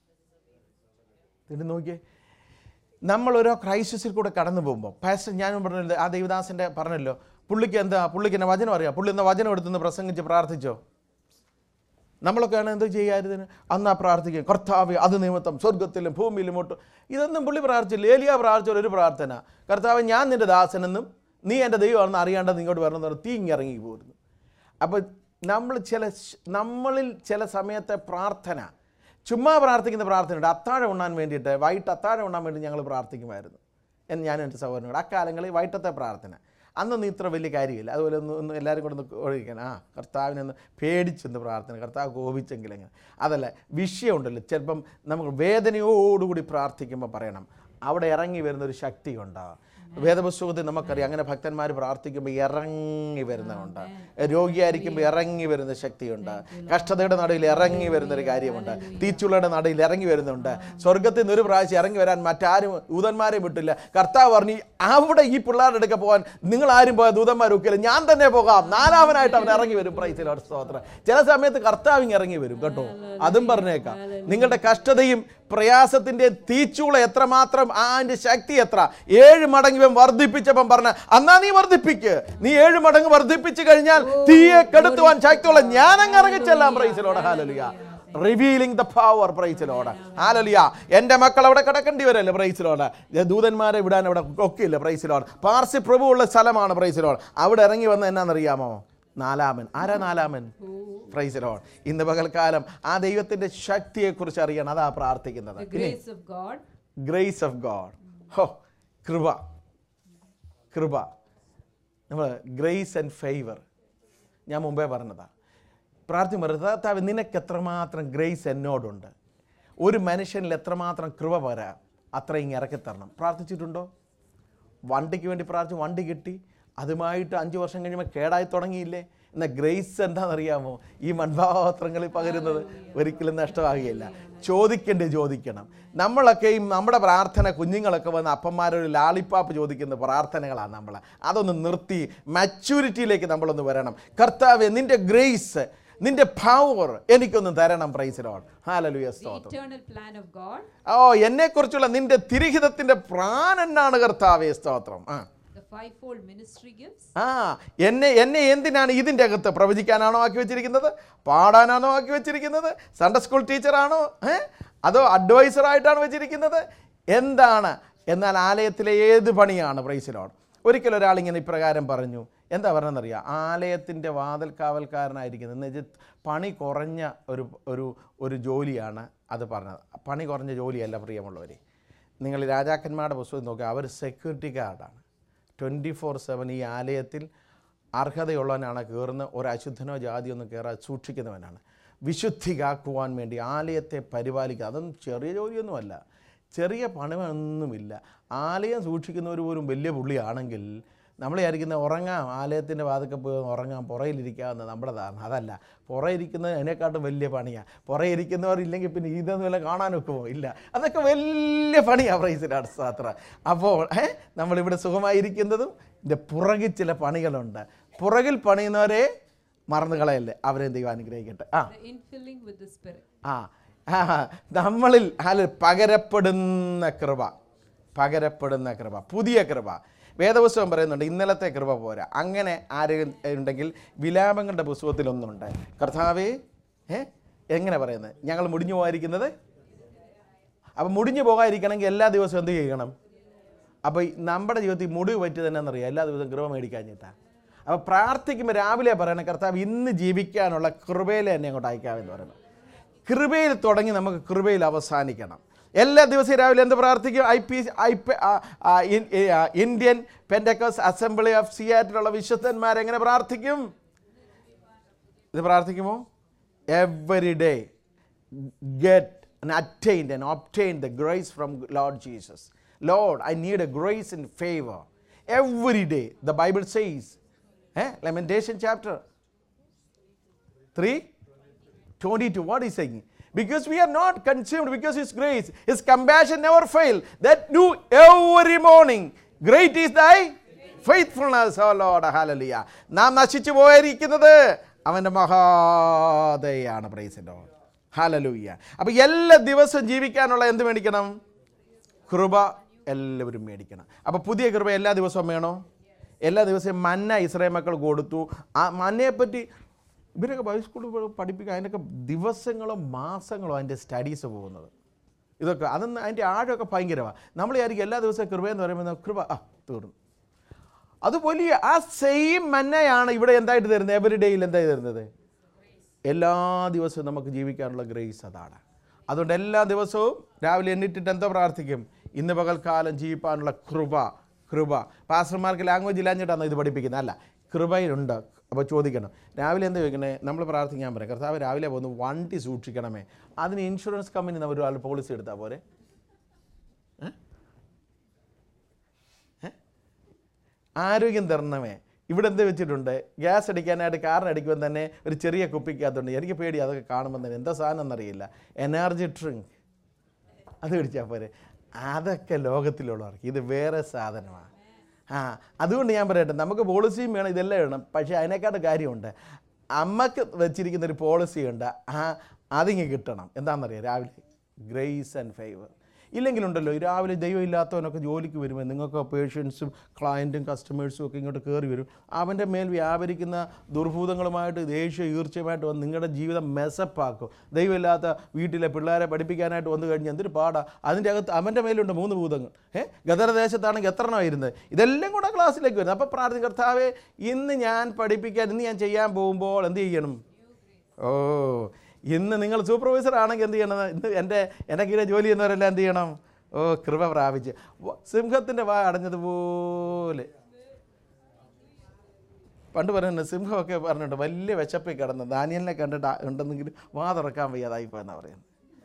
ഇത് നോക്കിയേ നമ്മൾ ഓരോ ക്രൈസിസിൽ കൂടെ കടന്നു പോകുമ്പോൾ പാസ്റ്റർ ഞാനും പറഞ്ഞല്ലോ ആ ദേവദാസൻ്റെ പറഞ്ഞല്ലോ പുള്ളിക്ക് എന്താ പുള്ളിക്ക് എന്നെ വചനം അറിയാം പുള്ളി എന്ന വചനം എടുത്തുനിന്ന് പ്രസംഗിച്ച് പ്രാർത്ഥിച്ചോ നമ്മളൊക്കെയാണ് എന്ത് ചെയ്യാതിന് അന്നാ പ്രാർത്ഥിക്കും കർത്താവ് അത് നിമിത്തം സ്വർഗത്തിലും ഭൂമിയിലും ഒട്ടും ഇതൊന്നും പുള്ളി പ്രാർത്ഥിച്ചില്ല ഏലിയ പ്രാർത്ഥിച്ച ഒരു പ്രാർത്ഥന കർത്താവ് ഞാൻ നിൻ്റെ ദാസനെന്നും നീ എൻ്റെ ദൈവമാണെന്ന് അറിയാണ്ടത് ഇങ്ങോട്ട് വരണമെന്ന് പറഞ്ഞ് തീങ്ങി ഇറങ്ങി പോരുന്നു അപ്പോൾ നമ്മൾ ചില ശ്- നമ്മളിൽ ചില സമയത്തെ പ്രാർത്ഥന ചുമ്മാ പ്രാർത്ഥിക്കുന്ന പ്രാർത്ഥനയുണ്ട് അത്താഴം ഉണ്ണാൻ വേണ്ടിയിട്ട് വൈകിട്ട് അത്താഴം ഉണ്ണാൻ വേണ്ടി ഞങ്ങൾ പ്രാർത്ഥിക്കുമായിരുന്നു എന്ന് ഞാനും എൻ്റെ സഹോദരനോട് അക്കാലങ്ങളിൽ വൈകിട്ടത്തെ പ്രാർത്ഥന അന്നൊന്നും ഇത്ര വലിയ കാര്യമില്ല അതുപോലെ ഒന്ന് ഒന്ന് എല്ലാവരും കൂടെ ഒന്ന് ഒഴിക്കണം ആ കർത്താവിനൊന്ന് പേടിച്ചൊന്ന് പ്രാർത്ഥന കർത്താവ് കോപിച്ചെങ്കിൽ എങ്ങനെ അതല്ല വിഷയമുണ്ടല്ലോ ചിലപ്പം നമുക്ക് വേദനയോടുകൂടി പ്രാർത്ഥിക്കുമ്പോൾ പറയണം അവിടെ ഇറങ്ങി വരുന്ന ഒരു ശക്തിയുണ്ട് വേദപുസ്തകത്തിൽ നമുക്കറിയാം അങ്ങനെ ഭക്തന്മാർ പ്രാർത്ഥിക്കുമ്പോൾ ഇറങ്ങി വരുന്നതുണ്ട് രോഗിയായിരിക്കുമ്പോൾ ഇറങ്ങി വരുന്ന ശക്തിയുണ്ട് കഷ്ടതയുടെ നടുവിൽ ഇറങ്ങി വരുന്ന ഒരു കാര്യമുണ്ട് തീച്ചുള്ളയുടെ നടുവിൽ ഇറങ്ങി വരുന്നുണ്ട് സ്വർഗത്തിൽ നിന്ന് ഒരു പ്രാവശ്യം ഇറങ്ങി വരാൻ മറ്റാരും ദൂതന്മാരെ വിട്ടില്ല കർത്താവ് പറഞ്ഞു അവിടെ ഈ പിള്ളേരുടെ അടുക്ക പോകാൻ നിങ്ങൾ ആരും പോയാൽ ദൂതന്മാരൊക്കെ ഞാൻ തന്നെ പോകാം നാലാവനായിട്ട് അവൻ ഇറങ്ങി വരും പ്രൈസിലോട് സ്തോത്രം ചില സമയത്ത് കർത്താവ് ഇങ്ങ് ഇറങ്ങി വരും കേട്ടോ അതും പറഞ്ഞേക്കാം നിങ്ങളുടെ കഷ്ടതയും പ്രയാസത്തിന്റെ തീച്ചൂള എത്രമാത്രം ആ അതിന്റെ ശക്തി എത്ര ഏഴ് മടങ്ങ് ഇവൻ വർദ്ധിപ്പിച്ചപ്പം പറഞ്ഞ അന്നാ നീ വർദ്ധിപ്പിക്ക് നീ ഏഴ് മടങ്ങ് വർദ്ധിപ്പിച്ചു കഴിഞ്ഞാൽ തീയെ കെടുത്തുവാൻ ശക്തിയുള്ള ഞാൻ അങ്ങ് ഇറങ്ങിച്ചെല്ലാം പ്രൈസിലോട് ഹാലലുയ റിവീലിംഗ് ദ പവർ പ്രൈസിലോട് ഹാലലിയ എൻ്റെ മക്കൾ അവിടെ കിടക്കേണ്ടി വരല്ലേ പ്രൈസിലോട് ദൂതന്മാരെ വിടാൻ അവിടെ ഒക്കെയില്ല പ്രൈസിലോട് പാർസി പ്രഭു ഉള്ള സ്ഥലമാണ് പ്രൈസിലോട് അവിടെ ഇറങ്ങി വന്ന എന്നാണെന്നറിയാമോ നാലാമൻ ആരാ നാലാമൻ പ്രൈസിലോൺ ഇന്ന് പകൽക്കാലം ആ ദൈവത്തിൻ്റെ ശക്തിയെക്കുറിച്ച് അറിയണം അതാ പ്രാർത്ഥിക്കുന്നത് The grace of God. Grace of God ഹോ കൃപ കൃപ നമ്മൾ ഗ്രേസ് ആൻഡ് ഫേവർ ഞാൻ മുമ്പേ പറഞ്ഞതാ പ്രാർത്ഥന കർത്താവ് നിനക്ക് എത്രമാത്രം ഗ്രേസ് എന്നോടുണ്ട് ഒരു മനുഷ്യനിൽ എത്രമാത്രം കൃപ വരാം അത്രയും ഇറക്കി തരണം പ്രാർത്ഥിച്ചിട്ടുണ്ടോ വണ്ടിക്ക് വേണ്ടി പ്രാർത്ഥിച്ചു വണ്ടി കിട്ടി അതുമായിട്ട് അഞ്ച് വർഷം കഴിയുമ്പോൾ കേടായി തുടങ്ങിയില്ലേ എന്നാൽ ഗ്രേസ് എന്താണെന്നറിയാമോ ഈ മൺപാത്രങ്ങളിൽ പകരുന്നത് ഒരിക്കലും നഷ്ടമാകുകയില്ല ചോദിക്കേണ്ടത് ചോദിക്കണം നമ്മളൊക്കെയും നമ്മുടെ പ്രാർത്ഥന കുഞ്ഞുങ്ങളൊക്കെ വന്ന് അപ്പന്മാരൊരു ലാളിപ്പാപ്പ് ചോദിക്കുന്ന പ്രാർത്ഥനകളാണ് നമ്മൾ അതൊന്ന് നിർത്തി മച്യൂരിറ്റിയിലേക്ക് നമ്മളൊന്ന് വരണം കർത്താവെ നിൻ്റെ ഗ്രേസ് നിൻ്റെ പവർ എനിക്കൊന്ന് തരണം പ്രൈസിലോൺ ഹാലലുയ The സ്തോത്രം eternal plan of God. ഓ എന്നെക്കുറിച്ചുള്ള നിൻ്റെ തിരിഹിതത്തിൻ്റെ പ്രാണനാണ് കർത്താവേ സ്തോത്രം ആ The fivefold ministry gifts. ആ എന്നെ എന്നെ എന്തിനാണ് ഇതിൻ്റെ അകത്ത് പ്രവചിക്കാനാണോ ആക്കി വെച്ചിരിക്കുന്നത് പാടാനാണോ ആക്കി വെച്ചിരിക്കുന്നത് സൺഡേ സ്കൂൾ ടീച്ചറാണോ ഏ അതോ അഡ്വൈസറായിട്ടാണ് വെച്ചിരിക്കുന്നത് എന്താണ് എന്നാൽ ആലയത്തിലെ ഏത് പണിയാണ് പ്രൈസിലോൺ ഒരിക്കൽ ഒരാൾ ഇങ്ങനെ ഇപ്രകാരം പറഞ്ഞു എന്താ പറഞ്ഞതെന്നറിയാം ആലയത്തിൻ്റെ വാതിൽ കാവൽക്കാരനായിരിക്കുന്നത് എന്ന് വെച്ചാൽ പണി കുറഞ്ഞ ഒരു ഒരു ഒരു ജോലിയാണ് അത് പറഞ്ഞത് പണി കുറഞ്ഞ ജോലിയല്ല പ്രിയമുള്ളവരെ നിങ്ങൾ രാജാക്കന്മാരുടെ പുസ്തകം നോക്കുക അവർ സെക്യൂരിറ്റി ഗാർഡാണ് ട്വൻറ്റി ഫോർ സെവൻ ഈ ആലയത്തിൽ അർഹതയുള്ളവനാണ് കയറുന്ന ഒരു അശുദ്ധനോ ജാതിയോ ഒന്നും കയറാതെ സൂക്ഷിക്കുന്നവനാണ് വിശുദ്ധി കാക്കുവാൻ വേണ്ടി ആലയത്തെ പരിപാലിക്കുക അതൊന്നും ചെറിയ ജോലിയൊന്നുമല്ല ചെറിയ പണമൊന്നുമില്ല ആലയം സൂക്ഷിക്കുന്നവർ പോലും വലിയ പുള്ളിയാണെങ്കിൽ നമ്മൾ വിചാരിക്കുന്ന ഉറങ്ങാം ആലയത്തിൻ്റെ വാതൊക്കെ പോയി ഉറങ്ങാം പുറയിലിരിക്കാമെന്ന് നമ്മുടെ ധാരണ അതല്ല പുറയിരിക്കുന്നത് അതിനെക്കാട്ടും വലിയ പണിയാണ് പുറയിരിക്കുന്നവർ ഇല്ലെങ്കിൽ പിന്നെ ഇതൊന്നും വല്ല കാണാനൊക്കെ ഇല്ല അതൊക്കെ വലിയ പണിയാണ് പ്രൈസിലാണ് സാത്ര അപ്പോൾ ഏ നമ്മളിവിടെ സുഖമായിരിക്കുന്നതും ഇതിൻ്റെ പുറകിൽ ചില പണികളുണ്ട് പുറകിൽ പണിയുന്നവരെ മറന്നു കളയല്ലേ അവരെ ദൈവം അനുഗ്രഹിക്കട്ടെ ആ The infilling with the Spirit. ആ ആ, നമ്മളിൽ അല്ല പകരപ്പെടുന്ന കൃപ പകരപ്പെടുന്ന കൃപ പുതിയ കൃപ വേദപുസ്തകം പറയുന്നുണ്ട് ഇന്നലത്തെ കൃപ പോരാ അങ്ങനെ ആരെങ്കിലും ഉണ്ടെങ്കിൽ വിലാപങ്ങളുടെ പുസ്തകത്തിലൊന്നുണ്ട് കർത്താവേ ഏ എങ്ങനെ പറയുന്നത് ഞങ്ങൾ മുടിഞ്ഞു പോകാതിരിക്കുന്നത് അപ്പം മുടിഞ്ഞു പോകാതിരിക്കണമെങ്കിൽ എല്ലാ ദിവസവും എന്ത് ചെയ്യണം അപ്പോൾ നമ്മുടെ ജീവിതത്തിൽ മുടിവ് പറ്റി തന്നെ എന്നറിയാം എല്ലാ ദിവസവും കൃപ മേടിക്കാഞ്ഞിട്ടാ അപ്പോൾ പ്രാർത്ഥിക്കുമ്പോൾ രാവിലെ പറയണം കർത്താവ് ഇന്ന് ജീവിക്കാനുള്ള കൃപയിൽ തന്നെ അങ്ങോട്ട് അയക്കാമെന്ന് പറയുന്നത് കൃപയിൽ തുടങ്ങി നമുക്ക് കൃപയിൽ അവസാനിക്കണം എല്ലാ ദിവസവും രാവിലെ എന്ത് പ്രാർത്ഥിക്കും ഐ പി ഐ പി ആ, ആ, ഇൻ- ഈ, ആ, ഇന്ത്യൻ പെൻഡക്കോസ് അസംബ്ലി ഓഫ് സിയാറ്റിലുള്ള വിശുദ്ധന്മാർ എങ്ങനെ പ്രാർത്ഥിക്കും ഇത് പ്രാർത്ഥിക്കുമോ every day get and attained and obtained the grace from Lord Jesus. Lord, I need a grace and favor. Every day, the Bible says, eh? Lamentation chapter 3, 22. What is saying? Because we are not consumed, because His grace, His compassion never fail. That do every morning. Great is thy faithfulness, oh Lord. Hallelujah. നാം നശിച്ചു പോയിരിക്കുന്നത് അവൻ്റെ മഹാദയാണ് പ്രൈസിൻ്റെ ഹാലലൂയ്യ അപ്പോൾ എല്ലാ ദിവസവും ജീവിക്കാനുള്ള എന്ത് മേടിക്കണം കൃപ എല്ലാവരും മേടിക്കണം അപ്പോൾ പുതിയ കൃപ എല്ലാ ദിവസവും വേണോ എല്ലാ ദിവസവും മന്ന ഇസ്രായേൽ മക്കൾ കൊടുത്തു ആ മന്നയെപ്പറ്റി ഇവരൊക്കെ ബൈസ്കൂളിൽ പഠിപ്പിക്കുക അതിനൊക്കെ ദിവസങ്ങളോ മാസങ്ങളോ അതിൻ്റെ സ്റ്റഡീസ് പോകുന്നത് ഇതൊക്കെ അതൊന്ന് അതിൻ്റെ ആഴമൊക്കെ ഭയങ്കരമാണ് നമ്മൾ വിചാരിക്കും എല്ലാ ദിവസവും കൃപയെന്ന് പറയുമ്പോൾ കൃപ ആ തീർന്നു അത് വലിയ ആ സെയിം മന്നയാണ് ഇവിടെ എന്തായിട്ട് തരുന്നത് എവറി ഡേയിൽ എന്തായി തരുന്നത് എല്ലാ ദിവസവും നമുക്ക് ജീവിക്കാനുള്ള ഗ്രേസ് അതാണ് അതുകൊണ്ട് എല്ലാ ദിവസവും രാവിലെ എണ്ണിട്ടിട്ട് എന്തോ പ്രാർത്ഥിക്കും ഇന്ന് പകൽക്കാലം ജീവിക്കാനുള്ള കൃപ കൃപ പാസ്റ്റർമാർക്ക് ലാംഗ്വേജ് ഇല്ലാഞ്ഞിട്ടാണ് ഇത് പഠിപ്പിക്കുന്നത് അല്ല കൃപയിലുണ്ട് അപ്പോൾ ചോദിക്കണം രാവിലെ എന്താ ചോദിക്കണേ നമ്മൾ പ്രാർത്ഥിക്കാൻ പറയാം കർത്താവ് രാവിലെ പോകുന്നു വണ്ടി സൂക്ഷിക്കണമേ അതിന് ഇൻഷുറൻസ് കമ്പനി നമ്മൾ ഒരാൾ പോളിസി എടുത്താൽ പോരെ ആരോഗ്യം തരണമേ ഇവിടെ എന്ത് വെച്ചിട്ടുണ്ട് ഗ്യാസ് അടിക്കാനായിട്ട് കാറിന് അടിക്കുമ്പോൾ തന്നെ ഒരു ചെറിയ കുപ്പിക്കകത്തുണ്ട് എനിക്ക് പേടി അതൊക്കെ കാണുമ്പോൾ തന്നെ എന്താ സാധനം എന്നറിയില്ല എനർജി ഡ്രിങ്ക് അത് പിടിച്ചാൽ പോരെ അതൊക്കെ ലോകത്തിലുള്ളവർക്ക് ഇത് വേറെ സാധനമാണ് ആ അതുകൊണ്ട് ഞാൻ പറയട്ടെ നമുക്ക് പോളിസിയും വേണം ഇതെല്ലാം വേണം പക്ഷേ അതിനേക്കാട്ട് കാര്യമുണ്ട് അമ്മക്ക് വെച്ചിരിക്കുന്ന ഒരു പോളിസി ഉണ്ട് ആ അതിങ്ങ് കിട്ടണം എന്താണെന്നറിയാം രാവിലെ ഗ്രേസ് ആൻഡ് ഫേവർ ഇല്ലെങ്കിലുണ്ടല്ലോ ഈ രാവിലെ ദൈവം ഇല്ലാത്തവനൊക്കെ ജോലിക്ക് വരുമ്പോൾ നിങ്ങൾക്ക് പേഷ്യൻസും ക്ലയൻറ്റും കസ്റ്റമേഴ്സും ഒക്കെ ഇങ്ങോട്ട് കയറി വരും അവൻ്റെ മേൽ വ്യാപരിക്കുന്ന ദുർഭൂതങ്ങളുമായിട്ട് ദേഷ്യ ഈർച്ചയുമായിട്ട് വന്ന് നിങ്ങളുടെ ജീവിതം മെസ്സപ്പാക്കും ദൈവമില്ലാത്ത വീട്ടിലെ പിള്ളേരെ പഠിപ്പിക്കാനായിട്ട് വന്നു കഴിഞ്ഞാൽ എന്തൊരു പാടാ അതിൻ്റെ അകത്ത് അവൻ്റെ മേലുണ്ട് മൂന്ന് ഭൂതങ്ങൾ ഏ ഗദരദേശത്താണെങ്കിൽ എത്ര എണ്ണം ഇരുന്നത് ഇതെല്ലാം കൂടെ ക്ലാസ്സിലേക്ക് വരുന്നത് അപ്പോൾ പ്രാർത്ഥന കർത്താവേ ഇന്ന് ഞാൻ പഠിപ്പിക്കാൻ ഇന്ന് ഞാൻ ചെയ്യാൻ പോകുമ്പോൾ എന്ത് ചെയ്യണം ഓ ഇന്ന് നിങ്ങൾ സൂപ്പർവൈസർ ആണെങ്കിൽ എന്ത് ചെയ്യണം ഇന്ന് എൻ്റെ എൻ്റെ കീഴിൽ ജോലി ചെയ്യുന്നവരെല്ലാം എന്ത് ചെയ്യണം ഓ കൃപ പ്രാപിച്ച് വ- സിംഹത്തിൻ്റെ വാ അടഞ്ഞതുപോലെ പണ്ട് പറയുന്നത് സിംഹമൊക്കെ പറഞ്ഞിട്ട് വലിയ വിശപ്പിൽ കിടന്ന് ദാനിയലിനെ കണ്ടിട്ട് ആ- ഉണ്ടെന്നെങ്കിൽ വാ തുറക്കാൻ വയ്യാതായിപ്പോയെന്നാണ് പറയുന്നത്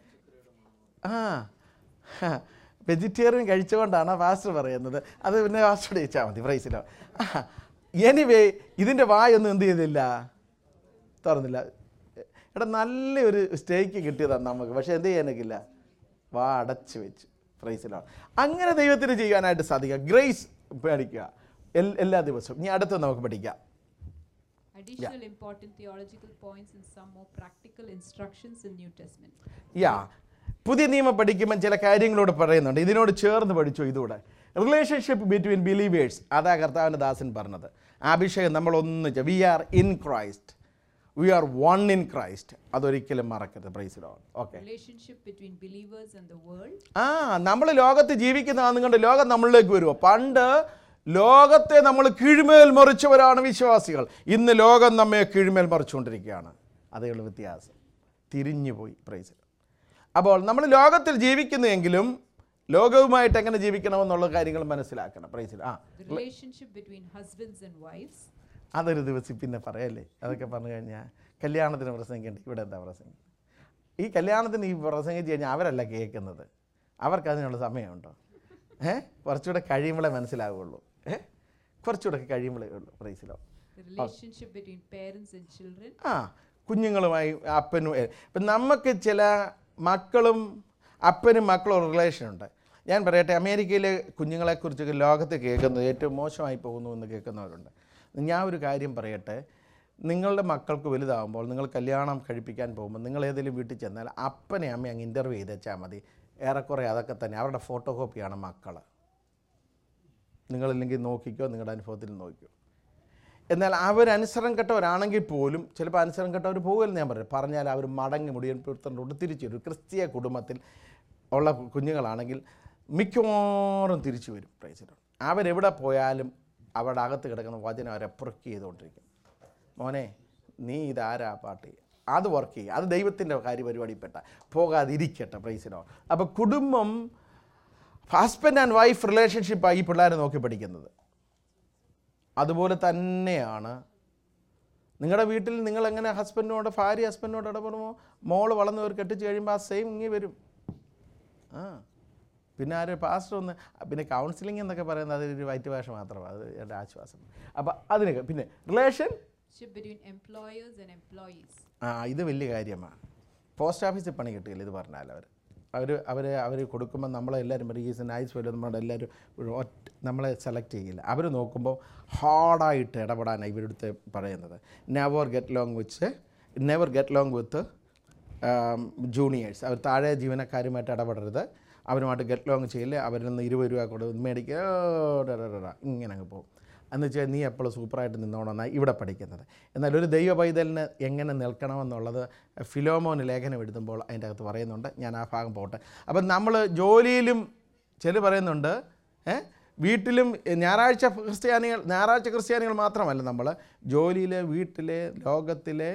ആ വെജിറ്റേറിയൻ കഴിച്ചുകൊണ്ടാണ് പാസ്റ്റർ പറയുന്നത് അത് പിന്നെ പാസ്റ്റർ ചോദിച്ചാൽ മതി പ്രൈസിലോ എനിവേ ഇതിൻ്റെ വായൊന്നും എന്ത് ചെയ്തില്ല തുറന്നില്ല എടാ നല്ലൊരു സ്റ്റേക്ക് കിട്ടിയതാണ് നമുക്ക് പക്ഷേ എന്ത് ചെയ്യാനൊക്കില്ല വാ അടച്ചു വെച്ച് പ്രൈസിലാണ് അങ്ങനെ ദൈവത്തിന് ചെയ്യാനായിട്ട് സാധിക്കുക ഗ്രേസ് പഠിക്കുക എൽ- എല്ലാ ദിവസവും ഇനി അടുത്ത് നമുക്ക് പഠിക്കാം Additional important theological points and some more practical instructions in New Testament. യാ പുതിയ നിയമം പഠിക്കുമ്പോൾ ചില കാര്യങ്ങളോട് പറയുന്നുണ്ട് ഇതിനോട് ചേർന്ന് പഠിച്ചു ഇതുകൂടെ റിലേഷൻഷിപ്പ് ബിറ്റ്വീൻ ബിലീവേഴ്സ് അതാ കർത്താവിൻ്റെ ദാസൻ പറഞ്ഞത് അഭിഷേകം നമ്മൾ ഒന്നിച്ച് we are in Christ we are one in Christ അതൊരിക്കലും മറക്കരുത് praise the Lord okay Relationship between believers and the world. ആ നമ്മൾ ലോകത്ത് ജീവിക്കുന്ന നിങ്ങളുടെ ലോകം നമ്മളിലേക്ക് വരുമോ പണ്ട് ലോകത്തെ നമ്മൾ കീഴ്മേൽ മറിച്ചവരാണ് വിശ്വാസികൾ ഇന്ന് ലോകം നമ്മെ കീഴ്മേൽ മറിച്ചുകൊണ്ടിരിക്കുകയാണ് അതേയുള്ള വ്യത്യാസം തിരിഞ്ഞുപോയി പ്രൈസ് അപ്പോൾ നമ്മൾ ലോകത്തിൽ ജീവിക്കുന്നുവെങ്കിലും ലോകവുമായിട്ട് എങ്ങനെ ജീവിക്കണമെന്നുള്ള കാര്യങ്ങൾ മനസ്സിലാക്കണം പ്രൈസിൽ ആ The relationship between husbands and wives. അതൊരു ദിവസം പിന്നെ പറയല്ലേ അതൊക്കെ പറഞ്ഞു കഴിഞ്ഞാൽ കല്യാണത്തിന് പ്രസംഗിക്കേണ്ട ഇവിടെ എന്താ പ്രസംഗം ഈ കല്യാണത്തിന് ഈ പ്രസംഗിച്ച് കഴിഞ്ഞാൽ അവരല്ല കേൾക്കുന്നത് അവർക്ക് അതിനുള്ള സമയമുണ്ടോ ഏ കുറച്ചുകൂടെ കഴിയുമ്പോഴേ മനസ്സിലാവുള്ളൂ ഏ കുറച്ചുകൂടെ ഒക്കെ കഴിയുമ്പോഴേ ഉള്ളൂ പ്രൈസിലോ The relationship between parents and children. ആ കുഞ്ഞുങ്ങളുമായി അപ്പനും എ- ഇപ്പം നമുക്ക് ചില മക്കളും അപ്പനും മക്കളും റിലേഷൻ ഉണ്ട് ഞാൻ പറയട്ടെ അമേരിക്കയിലെ കുഞ്ഞുങ്ങളെക്കുറിച്ചൊക്കെ ലോകത്ത് കേൾക്കുന്നത് ഏറ്റവും മോശമായി പോകുന്നു എന്ന് കേൾക്കുന്നവരുണ്ട് ഞാൻ ഒരു കാര്യം പറയട്ടെ നിങ്ങളുടെ മക്കൾക്ക് വലുതാകുമ്പോൾ നിങ്ങൾ കല്യാണം കഴിപ്പിക്കാൻ പോകുമ്പോൾ നിങ്ങൾ ഏതെങ്കിലും വീട്ടിൽ ചെന്നാൽ അപ്പനെ അമ്മയെ അങ്ങ് ഇൻ്റർവ്യൂ ചെയ്ത് വെച്ചാൽ മതി ഏറെക്കുറെ അതൊക്കെ തന്നെ അവരുടെ ഫോട്ടോ കോപ്പിയാണ് മക്കൾ നിങ്ങളില്ലെങ്കിൽ നോക്കിക്കോ നിങ്ങളുടെ അനുഭവത്തിൽ നോക്കിക്കോ എന്നാൽ അവർ അനുസരണം കെട്ടവരാണെങ്കിൽ പോലും ചിലപ്പോൾ അനുസരണം കെട്ടവർ പോകുമെന്ന് ഞാൻ പറയും പറഞ്ഞാൽ അവർ മടങ്ങി മുടിയൻ പുറത്തോട് തിരിച്ചു വരും ക്രിസ്തീയ കുടുംബത്തിൽ ഉള്ള കുഞ്ഞുങ്ങളാണെങ്കിൽ മിക്കവാറും തിരിച്ചു വരും പ്രൈസിലോട്ട് അവരെവിടെ പോയാലും അവിടെ അകത്ത് കിടക്കുന്ന വചനം അവരെ പ്രൊക്ക് ചെയ്തുകൊണ്ടിരിക്കും മോനെ നീ ഇതാരാ പാട്ട് അത് വർക്ക് ചെയ്യുക അത് ദൈവത്തിൻ്റെ കാര്യപരിപാടിപ്പെട്ട പോകാതിരിക്കട്ടെ പ്രൈസിനോ അപ്പോൾ കുടുംബം ഹസ്ബൻഡ് ആൻഡ് വൈഫ് റിലേഷൻഷിപ്പാണ് ഈ പിള്ളേരെ നോക്കി പഠിക്കുന്നത് അതുപോലെ തന്നെയാണ് നിങ്ങളുടെ വീട്ടിൽ നിങ്ങൾ എങ്ങനെ ഹസ്ബൻഡിനോട് ഭാര്യ ഹസ്ബൻഡിനോട് ഇടപെടുമോ മോള് വളർന്നവർ കെട്ടിച്ച് കഴിയുമ്പോൾ ആ സെയിം ഇങ്ങനെ വരും ആ പിന്നെ ആര് പാസ്റ്റർ ഒന്ന് പിന്നെ കൗൺസിലിംഗ് എന്നൊക്കെ പറയുന്നത് അതൊരു വൈറ്റ് ഭാഷ മാത്രമാണ് അത് എൻ്റെ ആശ്വാസം അപ്പോൾ അതിനൊക്കെ പിന്നെ relation between employers and employees. ആ ഇത് വലിയ കാര്യമാണ് പോസ്റ്റ് ഓഫീസിൽ പണി കിട്ടിയില്ല ഇത് പറഞ്ഞാൽ അവർ അവർ അവർ അവർ കൊടുക്കുമ്പോൾ നമ്മളെല്ലാവരും പറയും ഈസ് നൈസ് വരും നമ്മുടെ എല്ലാവരും ഒരു ഒറ്റ നമ്മളെ സെലക്ട് ചെയ്യില്ല അവർ നോക്കുമ്പോൾ ഹാർഡായിട്ട് ഇടപെടാനാണ് ഇവരുടെ പറയുന്നത് never get long which never get long with juniors അവർ താഴെ ജീവനക്കാരുമായിട്ട് ഇടപെടരുത് അവരുമായിട്ട് ഗെറ്റ് ലോങ് ചെയ്യില്ല അവരിൽ നിന്ന് ഇരുപത് രൂപ കൊടുത്ത് മേടിക്കുക ഓ, ഡ, ഡ, ഡ, ഡ, ഇങ്ങനെ അങ്ങ് പോകും എന്ന് വെച്ചാൽ നീ എപ്പോഴും സൂപ്പറായിട്ട് നിന്നോണമെന്നാണ് ഇവിടെ പഠിക്കുന്നത് എന്നാൽ ഒരു ദൈവ പൈതലിന് എങ്ങനെ നിൽക്കണമെന്നുള്ളത് ഫിലോമോന് ലേഖനം എഴുതുമ്പോൾ അതിൻ്റെ അകത്ത് പറയുന്നുണ്ട് ഞാൻ ആ ഭാഗം പോട്ടെ അപ്പം നമ്മൾ ജോലിയിലും ചില പറയുന്നുണ്ട് ഏ വീട്ടിലും ഞായറാഴ്ച ക്രിസ്ത്യാനികൾ ഞായറാഴ്ച ക്രിസ്ത്യാനികൾ മാത്രമല്ല നമ്മൾ ജോലിയിലെ വീട്ടിലെ ലോകത്തിലെ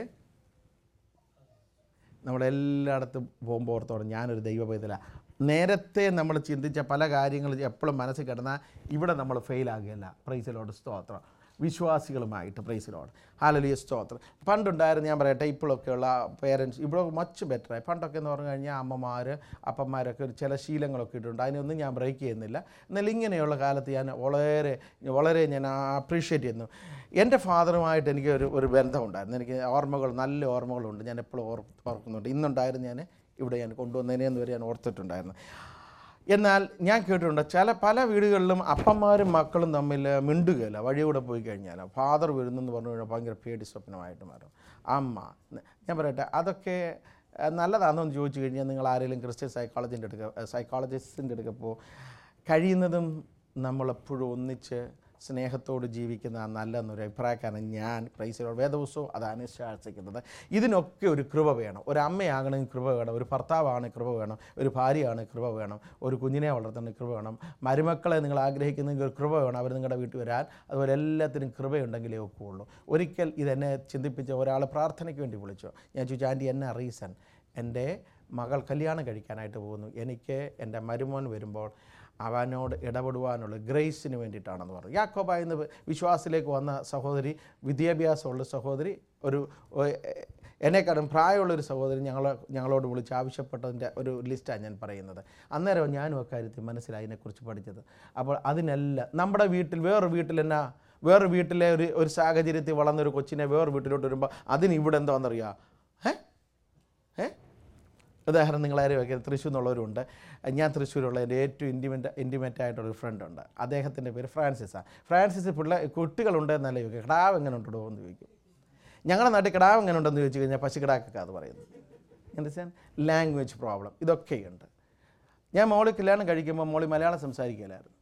നമ്മളെല്ലായിടത്തും പോകുമ്പോൾ ഓർത്തോളം ഞാനൊരു ദൈവ പൈതലാണ് നേരത്തെ നമ്മൾ ചിന്തിച്ച പല കാര്യങ്ങളും എപ്പോഴും മനസ്സിൽ കിടന്നാൽ ഇവിടെ നമ്മൾ ഫെയിലാകുകയല്ല പ്രൈസിലോട് സ്തോത്രം വിശ്വാസികളുമായിട്ട് പ്രൈസിലോട് ഹാലലിയ സ്തോത്രം പണ്ടുണ്ടായിരുന്നു ഞാൻ പറയട്ടെ ഇപ്പോഴൊക്കെയുള്ള പേരൻസ് ഇവിടെ മച്ച് ബെറ്ററായി പണ്ടൊക്കെ എന്ന് പറഞ്ഞു കഴിഞ്ഞാൽ അമ്മമാർ അപ്പന്മാരൊക്കെ ഒരു ചില ശീലങ്ങളൊക്കെ ഇട്ടിട്ടുണ്ട് അതിനൊന്നും ഞാൻ ബ്രേക്ക് ചെയ്യുന്നില്ല എന്നാൽ ഇങ്ങനെയുള്ള കാലത്ത് ഞാൻ വളരെ വളരെ ഞാൻ അപ്രീഷിയേറ്റ് ചെയ്യുന്നു എൻ്റെ ഫാദറുമായിട്ട് എനിക്ക് ഒരു ഒരു ബന്ധമുണ്ടായിരുന്നു എനിക്ക് ഓർമ്മകൾ നല്ല ഓർമ്മകളുണ്ട് ഞാൻ എപ്പോഴും ഓർ ഓർക്കുന്നുണ്ട് ഇന്നുണ്ടായിരുന്നു ഞാൻ ഇവിടെ ഞാൻ കൊണ്ടുവന്നതിനെന്ന് വരെ ഞാൻ ഓർത്തിട്ടുണ്ടായിരുന്നു എന്നാൽ ഞാൻ കേട്ടിട്ടുണ്ട് ചില പല വീടുകളിലും അപ്പന്മാരും മക്കളും തമ്മിൽ മിണ്ടുകയില്ല വഴിയൂടെ പോയി കഴിഞ്ഞാൽ ഫാദർ വരുന്നെന്ന് പറഞ്ഞു കഴിഞ്ഞാൽ ഭയങ്കര പേടി സ്വപ്നമായിട്ട് മാറും അമ്മ ഞാൻ പറയട്ടെ അതൊക്കെ അഹ് നല്ലതാണെന്ന് ചോദിച്ചു കഴിഞ്ഞാൽ നിങ്ങൾ ആരെങ്കിലും ക്രിസ്ത്യൻ സൈക്കോളജിൻ്റെ അടുക്ക സൈക്കോളജിസ്റ്റിൻ്റെ അടുക്ക പോ കഴിയുന്നതും നമ്മളെപ്പോഴും ഒന്നിച്ച് സ്നേഹത്തോട് ജീവിക്കുന്ന നല്ലെന്നൊരു അഭിപ്രായക്കാരൻ ഞാൻ പ്രൈസിലോ വേദവസവും അതാണ് ശാസിക്കുന്നത് ഇതിനൊക്കെ ഒരു കൃപ വേണം ഒരു അമ്മയാകണമെങ്കിൽ കൃപ വേണം ഒരു ഭർത്താവാണെങ്കിൽ കൃപ വേണം ഒരു ഭാര്യയാണ് കൃപ വേണം ഒരു കുഞ്ഞിനെ വളർത്തണമെങ്കിൽ കൃപ വേണം മരുമക്കളെ നിങ്ങൾ ആഗ്രഹിക്കുന്നെങ്കിൽ ഒരു കൃപ വേണം അവർ നിങ്ങളുടെ വീട്ടിൽ വരാൻ അതുപോലെ എല്ലാത്തിനും കൃപയുണ്ടെങ്കിലേ ഒക്കുള്ളൂ ഒരിക്കൽ ഇതെന്നെ ചിന്തിപ്പിച്ച ഒരാൾ പ്രാർത്ഥനയ്ക്ക് വേണ്ടി വിളിച്ചു ഞാൻ ചോദിച്ചു ആൻറ്റി എന്നാ റീസൺ എൻ്റെ മകൾ കല്യാണം കഴിക്കാനായിട്ട് പോകുന്നു എനിക്ക് എൻ്റെ മരുമോൻ വരുമ്പോൾ അവനോട് ഇടപെടുവാനുള്ള ഗ്രേസിന് വേണ്ടിയിട്ടാണെന്ന് പറഞ്ഞു യാക്കോബ എന്ന വിശ്വാസത്തിലേക്ക് വന്ന സഹോദരി വിദ്യാഭ്യാസമുള്ള സഹോദരി ഒരു ഒ- എന്നെക്കാളും പ്രായമുള്ളൊരു സഹോദരി ഞങ്ങൾ ഞങ്ങളോട് വിളിച്ച് ആവശ്യപ്പെട്ടതിൻ്റെ ഒരു ലിസ്റ്റാണ് ഞാൻ പറയുന്നത് അന്നേരം ഞാനും അക്കാര്യത്തിൽ മനസ്സിലായി അതിനെക്കുറിച്ച് പഠിച്ചത് അപ്പോൾ അതിനെല്ലാം നമ്മുടെ വീട്ടിൽ വേറൊരു വീട്ടിൽ എന്നാ വേറൊരു വീട്ടിലെ ഒരു ഒരു സാഹചര്യത്തിൽ വളർന്നൊരു കൊച്ചിനെ വേറൊരു വീട്ടിലോട്ട് വരുമ്പോൾ അതിന് ഇവിടെ എന്താണെന്നറിയാം ഏ ഏ ഉദാഹരണം നിങ്ങളാരും ഒക്കെ തൃശ്ശൂർ എന്നുള്ളവരുണ്ട് ഞാൻ തൃശ്ശൂരുള്ള എൻ്റെ ഏറ്റവും ഇൻറ്റിമേറ്റ് ഇൻറ്റിമേറ്റ് ആയിട്ടുള്ളൊരു ഫ്രണ്ട് ഉണ്ട് അദ്ദേഹത്തിൻ്റെ പേര് ഫ്രാൻസിസാണ് ഫ്രാൻസിസ് പിള്ളേ കുട്ടികളുണ്ട് എന്നല്ല ചോദിക്കും കിടാവ് എങ്ങനെ ഉണ്ടോ എന്ന് ചോദിക്കും ഞങ്ങളുടെ നാട്ടിൽ കിടാവ് എങ്ങനെ ഉണ്ടെന്ന് ചോദിച്ചു കഴിഞ്ഞാൽ പശുക്കിടാക്കൊക്കെ അത് പറയുന്നത് അണ്ടർസ്റ്റാൻഡ് ലാംഗ്വേജ് പ്രോബ്ലം ഇതൊക്കെയുണ്ട് ഞാൻ മോളി കല്യാണം കഴിക്കുമ്പോൾ മോളി മലയാളം സംസാരിക്കില്ലായിരുന്നു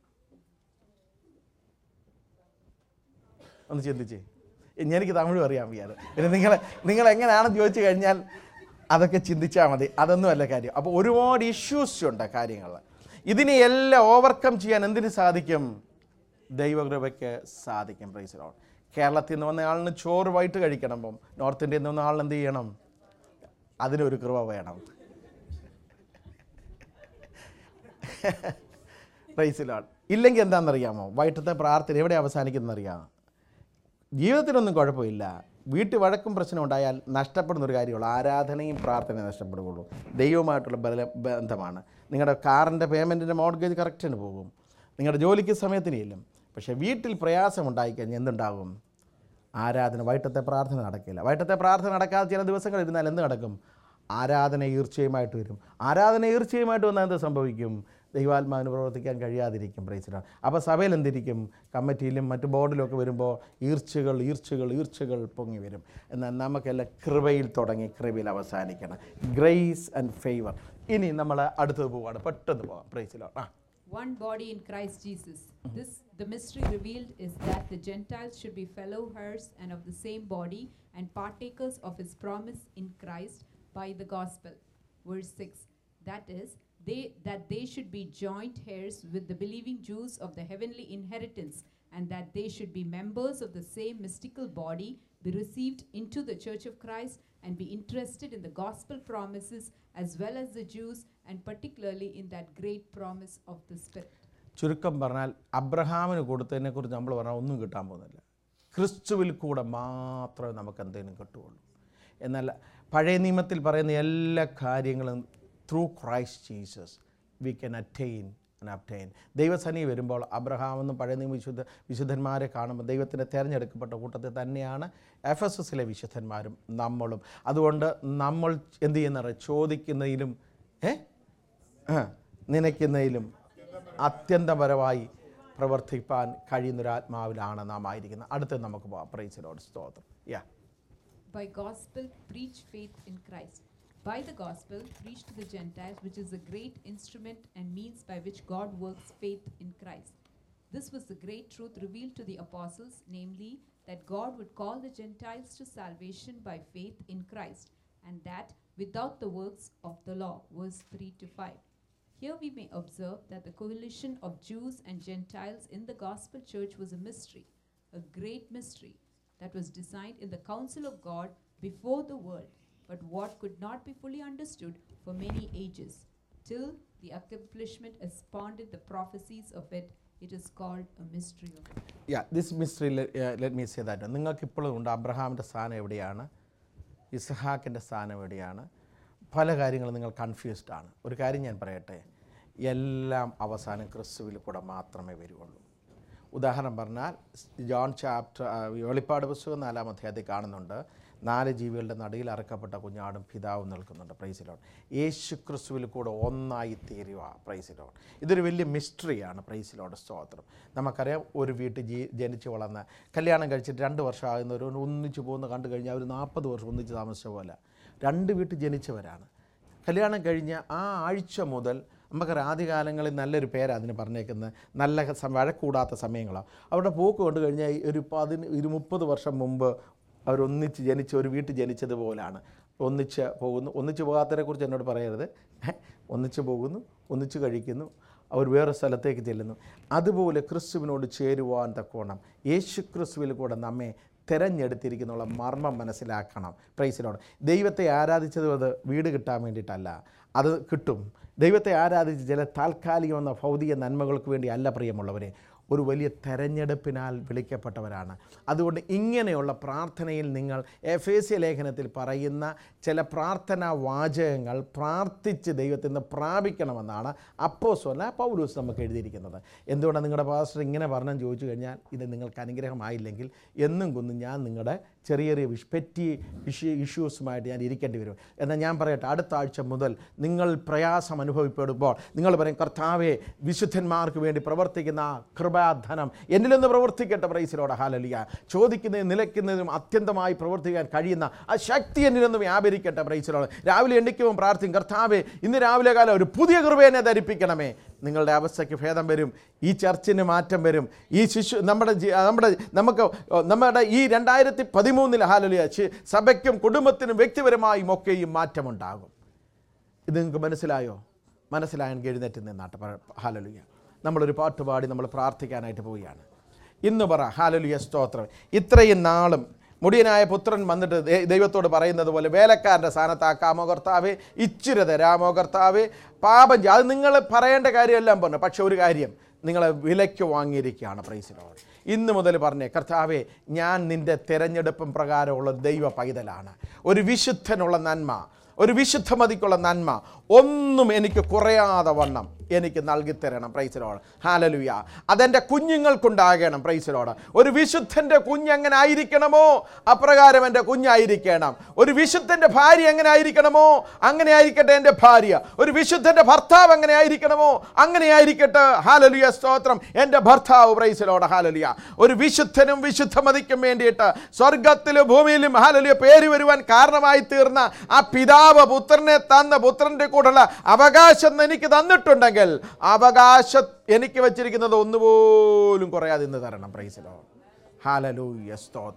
ഒന്ന് ചിന്തിച്ചേ എനിക്ക് തമിഴും അറിയാൻ വയ്യാതെ പിന്നെ നിങ്ങൾ നിങ്ങൾ എങ്ങനെയാണെന്ന് ചോദിച്ചു കഴിഞ്ഞാൽ അതൊക്കെ ചിന്തിച്ചാൽ മതി അതൊന്നും അല്ല കാര്യം അപ്പോൾ ഒരുപാട് ഇഷ്യൂസ് ഉണ്ട് കാര്യങ്ങൾ ഇതിനെ എല്ലാം ഓവർകം ചെയ്യാൻ എന്തിന് സാധിക്കും ദൈവകൃപയ്ക്ക് സാധിക്കും പ്രൈസിലോൺ കേരളത്തിൽ നിന്ന് വന്ന ആളിന് ചോറ് വൈകിട്ട് കഴിക്കണം അപ്പം നോർത്ത് ഇന്ത്യയിൽ നിന്ന് വന്ന ആളിന് എന്ത് ചെയ്യണം അതിനൊരു കൃപ വേണം പ്രൈസിലോൺ ഇല്ലെങ്കിൽ എന്താണെന്നറിയാമോ വൈകിട്ടത്തെ പ്രാർത്ഥന എവിടെ അവസാനിക്കുന്നറിയാമോ ജീവിതത്തിനൊന്നും കുഴപ്പമില്ല വീട്ടിൽ വഴക്കും പ്രശ്നം ഉണ്ടായാൽ നഷ്ടപ്പെടുന്ന ഒരു കാര്യമുള്ളൂ ആരാധനയും പ്രാർത്ഥനയും നഷ്ടപ്പെടുകയുള്ളൂ ദൈവവുമായിട്ടുള്ള ബല ബന്ധമാണ് നിങ്ങളുടെ കാറിൻ്റെ പേയ്മെൻറ്റിൻ്റെ മോഡ്ഗേജ് കറക്റ്റിന് പോകും നിങ്ങളുടെ ജോലിക്ക് സമയത്തിന് ചെല്ലും പക്ഷേ വീട്ടിൽ പ്രയാസം ഉണ്ടായിക്കഴിഞ്ഞാൽ എന്തുണ്ടാകും ആരാധന വൈകിട്ടത്തെ പ്രാർത്ഥന നടക്കില്ല വൈകിട്ടത്തെ പ്രാർത്ഥന നടക്കാതെ ചില ദിവസങ്ങൾ ഇരുന്നാൽ എന്ത് നടക്കും ആരാധന ഈർച്ചയുമായിട്ട് വരും ആരാധന ഈർച്ചയുമായിട്ട് വന്നാൽ എന്ത് സംഭവിക്കും ദൈവാത്മാവിന് പ്രവർത്തിക്കാൻ കഴിയാതിരിക്കും പ്രൈസിലാണ് അപ്പോൾ സഭയിൽ എന്തിരിക്കും കമ്മിറ്റിയിലും മറ്റു ബോർഡിലും ഒക്കെ വരുമ്പോൾ ഈർച്ചകൾ ഈർച്ചകൾ ഈർച്ചകൾ പൊങ്ങി വരും എന്നാൽ നമുക്കെല്ലാം കൃപയിൽ തുടങ്ങി കൃപയിൽ അവസാനിക്കണം ഗ്രേസ് ആൻഡ് ഫേവർ ഇനി നമ്മൾ അടുത്തത് പോവാണ് പെട്ടെന്ന് പോവാം പ്രൈസിലാണ് ആ One body in Christ Jesus. This, the mystery revealed is that the Gentiles should be fellow heirs and of the same body and partakers of his promise in Christ by the gospel. Verse 6. That is, they that they should be joint heirs with the believing Jews of the heavenly inheritance, and that they should be members of the same mystical body, be received into the church of Christ, and be interested in the gospel promises as well as the Jews, and particularly in that great promise of the Spirit. ചുരുക്കം പറഞ്ഞാൽ അബ്രഹാമിന് കൊടുത്തതിനെക്കുറിച്ച് നമ്മൾ പറഞ്ഞാൽ ഒന്നും കിട്ടാൻ പോകുന്നില്ല ക്രിസ്തുവിൽ കൂടെ മാത്രമേ നമുക്ക് എന്തെങ്കിലും കിട്ടുകയുള്ളൂ എന്നാൽ പഴയ നിയമത്തിൽ പറയുന്ന എല്ലാ കാര്യങ്ങളും through Christ Jesus we can attain and obtain ദൈവസനി വരുമ്പോൾ അബ്രഹാം എന്നും പഴയ നിയമ വിശുദ്ധ വിശുദ്ധന്മാരെ കാണുമ്പോൾ ദൈവത്തിൻ്റെ തിരഞ്ഞെടുക്കപ്പെട്ട കൂട്ടത്തിൽ തന്നെയാണ് എഫ് എസ് എസിലെ വിശുദ്ധന്മാരും നമ്മളും അതുകൊണ്ട് നമ്മൾ എന്ത് ചെയ്യുന്ന ചോദിക്കുന്നതിലും ഏ ആ, നനയ്ക്കുന്നതിലും അത്യന്തപരമായി പ്രവർത്തിപ്പാൻ കഴിയുന്നൊരാത്മാവിലാണ് നാം ആയിരിക്കുന്നത് അടുത്ത് നമുക്ക് പോവാം പ്രൈസിലോട് സ്തോത്രം യാ By gospel, preach faith in Christ. By the gospel, preach to the Gentiles, which is a great instrument and means by which God works faith in Christ. This was the great truth revealed to the apostles, namely, that God would call the Gentiles to salvation by faith in Christ, and that without the works of the law. Verse 3 to 5. Here we may observe that the coalition of Jews and Gentiles in the gospel church was a mystery, a great mystery that was designed in the counsel of God before the world, but what could not be fully understood for many ages, till the accomplishment expounded the prophecies of it. It is called a mystery of God. യാ this mystery let me say that നിങ്ങൾക്ക് ഇപ്പോഴും ഉണ്ട് അബ്രഹാമിൻ്റെ സ്ഥാനം എവിടെയാണ് ഇസ്ഹാക്കിൻ്റെ സ്ഥാനം എവിടെയാണ് പല കാര്യങ്ങളും നിങ്ങൾ കൺഫ്യൂസ്ഡ് ആണ് ഒരു കാര്യം ഞാൻ പറയട്ടെ എല്ലാം അവസാനം ക്രിസ്തുവിൽ കൂടെ മാത്രമേ വരുള്ളൂ ഉദാഹരണം പറഞ്ഞാൽ ജോൺ ചാപ്റ്റർ വെളിപ്പാട് പുസ്തകം നാലാം അധ്യായത്തിൽ കാണുന്നുണ്ട് നാല് ജീവികളുടെ നടുയിൽ അറക്കപ്പെട്ട കുഞ്ഞാടും പിതാവും നിൽക്കുന്നുണ്ട് പ്രൈസിലോൺ യേശു ക്രിസ്തുവിൽ കൂടെ ഒന്നായി തീരുക പ്രൈസിലോൺ ഇതൊരു വലിയ മിസ്റ്ററിയാണ് പ്രൈസിലോട് സ്തോത്രം നമുക്കറിയാം ഒരു വീട്ടിൽ ജീ ജനിച്ച് വളർന്ന കല്യാണം കഴിച്ചിട്ട് രണ്ട് വർഷം ആകുന്നവർ ഒന്നിച്ച് പോകുന്ന കണ്ടു കഴിഞ്ഞാൽ അവർ നാൽപ്പത് വർഷം ഒന്നിച്ച് താമസിച്ച പോലെ രണ്ട് വീട്ടിൽ ജനിച്ചവരാണ് കല്യാണം കഴിഞ്ഞ ആ ആഴ്ച മുതൽ നമുക്കറിയാം ആദ്യകാലങ്ങളിൽ നല്ലൊരു പേരാണ് അതിന് പറഞ്ഞേക്കുന്നത് നല്ല സം- വഴക്കൂടാത്ത സമയങ്ങളാണ് അവരുടെ പോക്ക് കൊണ്ട് കഴിഞ്ഞാൽ ഈ ഒരു പതിന് ഒരു മുപ്പത് വർഷം മുമ്പ് അവരൊന്നിച്ച് ജനിച്ച് ഒരു വീട്ടിൽ ജനിച്ചതുപോലാണ് ഒന്നിച്ച് പോകുന്നു ഒന്നിച്ച് പോകാത്തതിനെ കുറിച്ച് എന്നോട് പറയരുത് ഏ, ഒന്നിച്ച് പോകുന്നു ഒന്നിച്ച് കഴിക്കുന്നു അവർ വേറെ സ്ഥലത്തേക്ക് ചെല്ലുന്നു അതുപോലെ ക്രിസ്തുവിനോട് ചേരുവാൻ തക്കോണം യേശു ക്രിസ്തുവിൽ കൂടെ നമ്മെ തിരഞ്ഞെടുത്തിരിക്കുന്നുള്ള മർമ്മം മനസ്സിലാക്കണം പ്രൈസിനോട് ദൈവത്തെ ആരാധിച്ചത് അത് വീട് കിട്ടാൻ വേണ്ടിയിട്ടല്ല അത് കിട്ടും ദൈവത്തെ ആരാധിച്ച് ചില താൽക്കാലികമെന്ന ഭൗതിക നന്മകൾക്ക് വേണ്ടി അല്ല പ്രിയമുള്ളവരെ ഒരു വലിയ തെരഞ്ഞെടുപ്പിനാൽ വിളിക്കപ്പെട്ടവരാണ് അതുകൊണ്ട് ഇങ്ങനെയുള്ള പ്രാർത്ഥനയിൽ നിങ്ങൾ എഫ് എ സി ലേഖനത്തിൽ പറയുന്ന ചില പ്രാർത്ഥനാ വാചകങ്ങൾ പ്രാർത്ഥിച്ച് ദൈവത്തിൽ നിന്ന് പ്രാപിക്കണമെന്നാണ് അപ്പോസോല പൗലൂസ് നമുക്ക് എഴുതിയിരിക്കുന്നത് എന്തുകൊണ്ടാണ് നിങ്ങളുടെ പാസ്റ്റർ ഇങ്ങനെ പറഞ്ഞെന്ന് ചോദിച്ചു കഴിഞ്ഞാൽ ഇത് നിങ്ങൾക്ക് അനുഗ്രഹമായില്ലെങ്കിൽ എന്നും കുന്നും ഞാൻ നിങ്ങളുടെ ചെറിയ ചെറിയ വിഷ് പെറ്റി ഇഷ്യൂ ഇഷ്യൂസുമായിട്ട് ഞാൻ ഇരിക്കേണ്ടി വരും എന്നാൽ ഞാൻ പറയട്ടെ അടുത്ത ആഴ്ച മുതൽ നിങ്ങൾ പ്രയാസം അനുഭവപ്പെടുമ്പോൾ നിങ്ങൾ പറയും കർത്താവെ വിശുദ്ധന്മാർക്ക് വേണ്ടി പ്രവർത്തിക്കുന്ന ആ കൃപാധനം എന്നിൽ നിന്ന് പ്രവർത്തിക്കട്ടെ പ്രൈസിലോടെ ഹാലലിയ ചോദിക്കുന്നതിനും നിലയ്ക്കുന്നതിനും അത്യന്തമായി പ്രവർത്തിക്കാൻ കഴിയുന്ന ആ ശക്തി എന്നിൽ നിന്ന് വ്യാപരിക്കട്ടെ പ്രൈസിലോട് രാവിലെ എണ്ണിക്കുമ്പോൾ പ്രാർത്ഥിക്കും കർത്താവെ ഇന്ന് രാവിലെ കാലം ഒരു പുതിയ കൃപേനെ ധരിപ്പിക്കണമേ നിങ്ങളുടെ അവസ്ഥയ്ക്ക് ഭേദം വരും ഈ ചർച്ചിന് മാറ്റം വരും ഈ ശിശു നമ്മുടെ ജി- നമ്മുടെ നമുക്ക് നമ്മുടെ ഈ രണ്ടായിരത്തി പതിമൂന്നിൽ ഹാലലിയ ശി- സഭയ്ക്കും കുടുംബത്തിനും വ്യക്തിപരമായും ഒക്കെയും മാറ്റമുണ്ടാകും ഇത് നിങ്ങൾക്ക് മനസ്സിലായോ മനസ്സിലായെങ്കിൽ എഴുന്നേറ്റ് നിന്നാട്ടെ ഹാലലുയ നമ്മളൊരു പാട്ട് പാടി നമ്മൾ പ്രാർത്ഥിക്കാനായിട്ട് പോവുകയാണ് ഇന്ന് പറ ഹാലലുയ സ്തോത്രം ഇത്രയും നാളും മുടിയനായ പുത്രൻ വന്നിട്ട് ദൈ- ദൈവത്തോട് പറയുന്നത് പോലെ വേലക്കാരൻ്റെ സ്ഥാനത്താക്കാമോ കർത്താവേ ഇച്ചിരി തരാമോ കർത്താവേ പാപം ചെയ്യ- അത് നിങ്ങൾ പറയേണ്ട കാര്യമെല്ലാം പറഞ്ഞു പക്ഷെ ഒരു കാര്യം നിങ്ങളെ വിലയ്ക്ക് വാങ്ങിയിരിക്കുകയാണ് പ്രൈസിനോട് ഇന്ന് മുതൽ പറഞ്ഞേ കർത്താവേ ഞാൻ നിൻ്റെ തിരഞ്ഞെടുപ്പും പ്രകാരമുള്ള ദൈവ പൈതലാണ് ഒരു വിശുദ്ധനുള്ള നന്മ ഒരു വിശുദ്ധമതിക്കുള്ള നന്മ ഒന്നും എനിക്ക് കുറയാതെ വണ്ണം എനിക്ക് നൽകി തരണം പ്രൈസിലോട് ഹാലലുയ അതെൻ്റെ കുഞ്ഞുങ്ങൾക്കുണ്ടാകണം പ്രൈസിലോട് ഒരു വിശുദ്ധൻ്റെ കുഞ്ഞ് എങ്ങനെ ആയിരിക്കണമോ അപ്രകാരം എൻ്റെ കുഞ്ഞായിരിക്കണം ഒരു വിശുദ്ധൻ്റെ ഭാര്യ എങ്ങനെ ആയിരിക്കണമോ അങ്ങനെ ആയിരിക്കട്ടെ എൻ്റെ ഭാര്യ ഒരു വിശുദ്ധൻ്റെ ഭർത്താവ് എങ്ങനെ ആയിരിക്കണമോ അങ്ങനെ ആയിരിക്കട്ടെ ഹാലലുയ സ്തോത്രം എൻ്റെ ഭർത്താവ് പ്രൈസിലോട് ഹാലലുയ ഒരു വിശുദ്ധനും വിശുദ്ധമതിക്കും വേണ്ടിയിട്ട് സ്വർഗത്തിലും ഭൂമിയിലും ഹാലലുയ പേര് വരുവാൻ കാരണമായി തീർന്ന ആ പിതാവ് പുത്രനെ തന്ന പുത്രൻ്റെ കൂടെയുള്ള അവകാശം എനിക്ക് തന്നിട്ടുണ്ടെങ്കിൽ അവകാശം എനിക്ക് വെച്ചിരിക്കുന്നത് ഒന്നുപോലും കുറയാതെ ഇന്ന് തരണം പ്രൈസിലോ ഹാലലൂയ സ്തോത്രം